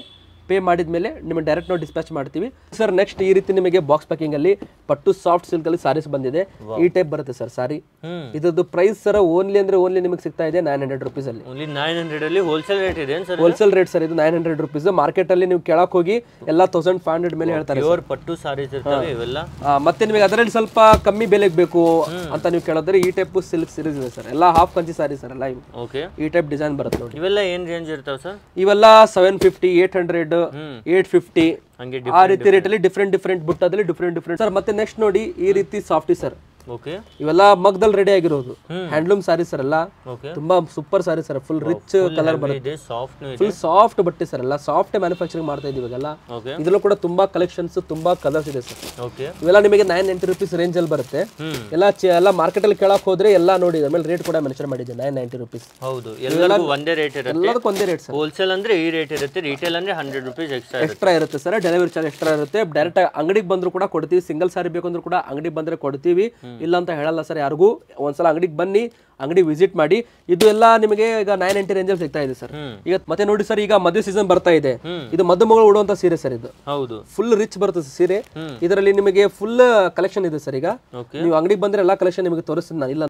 ಪೇ ಮಾಡಿದ್ಮೇಲೆ ನಿಮಗೆ ಡೈರೆಕ್ಟ್ ನಾವು ಡಿಸ್ಪ್ಯಾಚ್ ಮಾಡ್ತೀವಿ ಸರ್ ನೆಕ್ಸ್ಟ್ ಈ ರೀತಿ ನಿಮಗೆ ಬಾಕ್ಸ್ ಪ್ಯಾಕಿಂಗ್ ಅಲ್ಲಿ ಪಟ್ಟು ಸಾಫ್ಟ್ ಸಿಲ್ಕ್ ಅಲ್ಲಿ ಸಾರೀಸ್ ಬಂದಿದೆ ಈ ಟೈಪ್ ಬರುತ್ತೆ ಸರ್ ಸಾರಿ ಹ್ಮ್ ಇದ್ರದ್ದು ಪ್ರೈಸ್ ಸರ್ ಓನ್ಲಿ ಅಂದ್ರೆ ಓನ್ಲಿ ನಿಮಗೆ ಸಿಗ್ತಾ ಇದೆ ನೈನ್ ಹಂಡ್ರೆಡ್ ರುಪೀಸ್ ಅಲ್ಲಿ ಓನ್ಲಿ ನೈನ್ ಹಂಡ್ರೆಡ್ ಅಲ್ಲಿ ಹೋಲ್ಸೇಲ್ ರೇಟ್ ಇದೆ ಸರ್ ಹೋಲ್ಸೇಲ್ ರೇಟ್ ಸರ್ ಇದು ನೈನ್ ಹಂಡ್ರೆಡ್ ರುಪೀಸ್ ಮಾರ್ಕೆಟ್ ಅಲ್ಲಿ ನೀವು ಕೆಳಕ್ ಹೋಗಿ ಎಲ್ಲ ತೌಸಂಡ್ ಫೈವ್ ಹಂಡ್ರೆಡ್ ಮೇಲೆ ಹೇಳ್ತಾರೆ ಪ್ಯೂರ್ ಪಟ್ಟು ಸಾರೀಸ್ ಇರ್ತವೆ ಇವೆಲ್ಲ ಆ, ಮತ್ತೆ ನಿಮಗೆ ಅದರಲ್ಲಿ ಸ್ವಲ್ಪ ಕಮ್ಮಿ ಬೆಲೆಗೆ ಬೇಕು ಅಂತ ನೀವು ಕೇಳಿದ್ರೆ ಈ ಟೈಪ್ ಸಿಲ್ಕ್ ಸೀರೀಸ್ ಇದೆ ಸರ್ ಎಲ್ಲ ಹಾಫ್ ಕಂಚಿ ಸಾರಿ ಸರ್ ಎಲ್ಲ ಇವು. ಓಕೆ ಈ ಟೈಪ್ ಡಿಸೈನ್ ಬರುತ್ತೆ ನೋಡಿ ಇವೆಲ್ಲ ಏನ್ ರೇಂಜ್ ಇರ್ತಾವ ಸರ್ ಇವೆಲ್ಲ seven fifty eight hundred eight fifty ಹಂಗೆ ಆ ರೀತಿ ರೇಟಲ್ಲಿ ಡಿಫ್ರೆಂಟ್ ಡಿಫ್ರೆಂಟ್ ಬುಟ್ಟದಲ್ಲಿ ಡಿಫ್ರೆಂಟ್ ಡಿಫ್ರೆಂಟ್ ಸರ್ ಮತ್ತೆ ನೆಕ್ಸ್ಟ್ ನೋಡಿ ಈ ರೀತಿ ಸಾಫ್ಟಿ ಸರ್ ಓಕೆ ಇವೆಲ್ಲ ಮಗ್ದಲ್ಲಿ ರೆಡಿ ಆಗಿರೋದು ಹ್ಯಾಂಡ್ಲೂಮ್ ಸಾರಿ ಸರ್ ಎಲ್ಲ ಓಕೆ ತುಂಬಾ super sari sir full rich colour ಬರುತ್ತೆ ಇದೆ ಸಾಫ್ಟ್ ಇದೆ ಫುಲ್ ಸಾಫ್ಟ್ ಬಟ್ಟೆ ಸರ್ ಎಲ್ಲ ಸಾಫ್ಟ್ ಮ್ಯಾನುಫ್ಯಾಕ್ಚರಿಂಗ್ ಮಾಡ್ತಾ ಇದೀವಿ ಇವಾಗೆಲ್ಲ ಓಕೆ ಇದರಲ್ಲೂ ಕೂಡ ತುಂಬಾ ಕಲೆಕ್ಷನ್ಸ್ ತುಂಬಾ ಕಲರ್ಸ್ ಇದೆ ಸರ್ ಓಕೆ ಇವೆಲ್ಲ ನಿಮಗೆ ನೈನ್ ನೈಂಟಿ ರುಪೀಸ್ ರೇಂಜ್ ಅಲ್ಲಿ ಬರುತ್ತೆ ಹ್ಮ್ ಎಲ್ಲ ಚೆ- ಎಲ್ಲ ಮಾರ್ಕೆಟ್ ಅಲ್ಲಿ ಕೇಳಕ್ ಹೋದ್ರೆ ಎಲ್ಲ ನೋಡಿ ಆಮೇಲೆ ರೇಟ್ ಕೂಡ ಮೆನ್ಷನ್ ಮಾಡಿದ್ದೆ ನೈನ್ ನೈಂಟಿ ರುಪೀಸ್ ಹೌದು ಎಲ್ಲರಿಗೂ ಒಂದೇ ರೇಟ್ ಇರುತ್ತೆ ಎಲ್ಲದಕ್ಕೂ ಒಂದೇ ರೇಟ್ ಸರ್ ಹೋಲ್ಸೇಲ್ ಅಂದ್ರೆ ಈ ರೇಟ್ ಇರುತ್ತೆ ರಿಟೇಲ್ ಅಂದ್ರೆ ಹಂಡ್ರೆಡ್ ರುಪೀಸ್ ಎಕ್ಸ್ಟ್ರಾ ಇರುತ್ತೆ ಎಕ್ಸ್ಟ್ರಾ ಇರುತ್ತೆ ಸರ್ ಡೆಲಿವರಿ ಚಾರ್ಜ್ ಎಕ್ಸ್ಟ್ರಾ ಇರುತ್ತೆ ಡೈರೆಕ್ಟ್ ಅಂಗಡಿಗೆ ಬಂದ್ರು ಕೂಡ ಕೊಡ್ತೀವಿ ಸಿಂಗಲ್ ಸಾರಿ ಬೇಕು ಅಂದ್ರೂ ಕೂಡ ಅಂಗಡಿಗೆ ಬಂದ್ರೆ ಕೊಡ್ತೀವಿ ಇಲ್ಲ ಅಂತ ಹೇಳಲ್ಲ ಸರ್ ಯಾರಿಗೂ ಒಂದ್ಸಲ ಅಂಗಡಿಗೆ ಬನ್ನಿ ಅಂಗಡಿ ವಿಸಿಟ್ ಮಾಡಿ ಇದು ಎಲ್ಲ ನಿಮಗೆ ಈಗ ನೈನ್ ನೈಂಟಿ ರೇಂಜಲ್ಲಿ ಸಿಗ್ತಾ ಇದೆ ಸರ್ ಹ್ಮ್. ಈಗ ಮತ್ತೆ ನೋಡಿ ಸರ್ ಈಗ ಮದುವೆ ಸೀಸನ್ ಬರ್ತಾ ಇದೆ ಹ್ಮ್. ಇದು ಮದುಮಗಳು ಉಡುವಂತ ಸೀರೆ ಸರ್ ಇದು ಹೌದು ಫುಲ್ ರಿಚ್ ಬರುತ್ತೆ ಸರ್ ಸೀರೆ ಹ್ಮ್. ಇದರಲ್ಲಿ ನಿಮಗೆ ಫುಲ್ ಕಲೆಕ್ಷನ್ ಇದೆ ಸರ್ ಈಗ ಓಕೆ ನೀವು ಅಂಗಡಿಗೆ ಬಂದ್ರೆ ಎಲ್ಲ ಕಲೆಕ್ಷನ್ ನಿಮಗೆ ತೋರಿಸ್ತೀನಿ ನಾನು ಇಲ್ಲ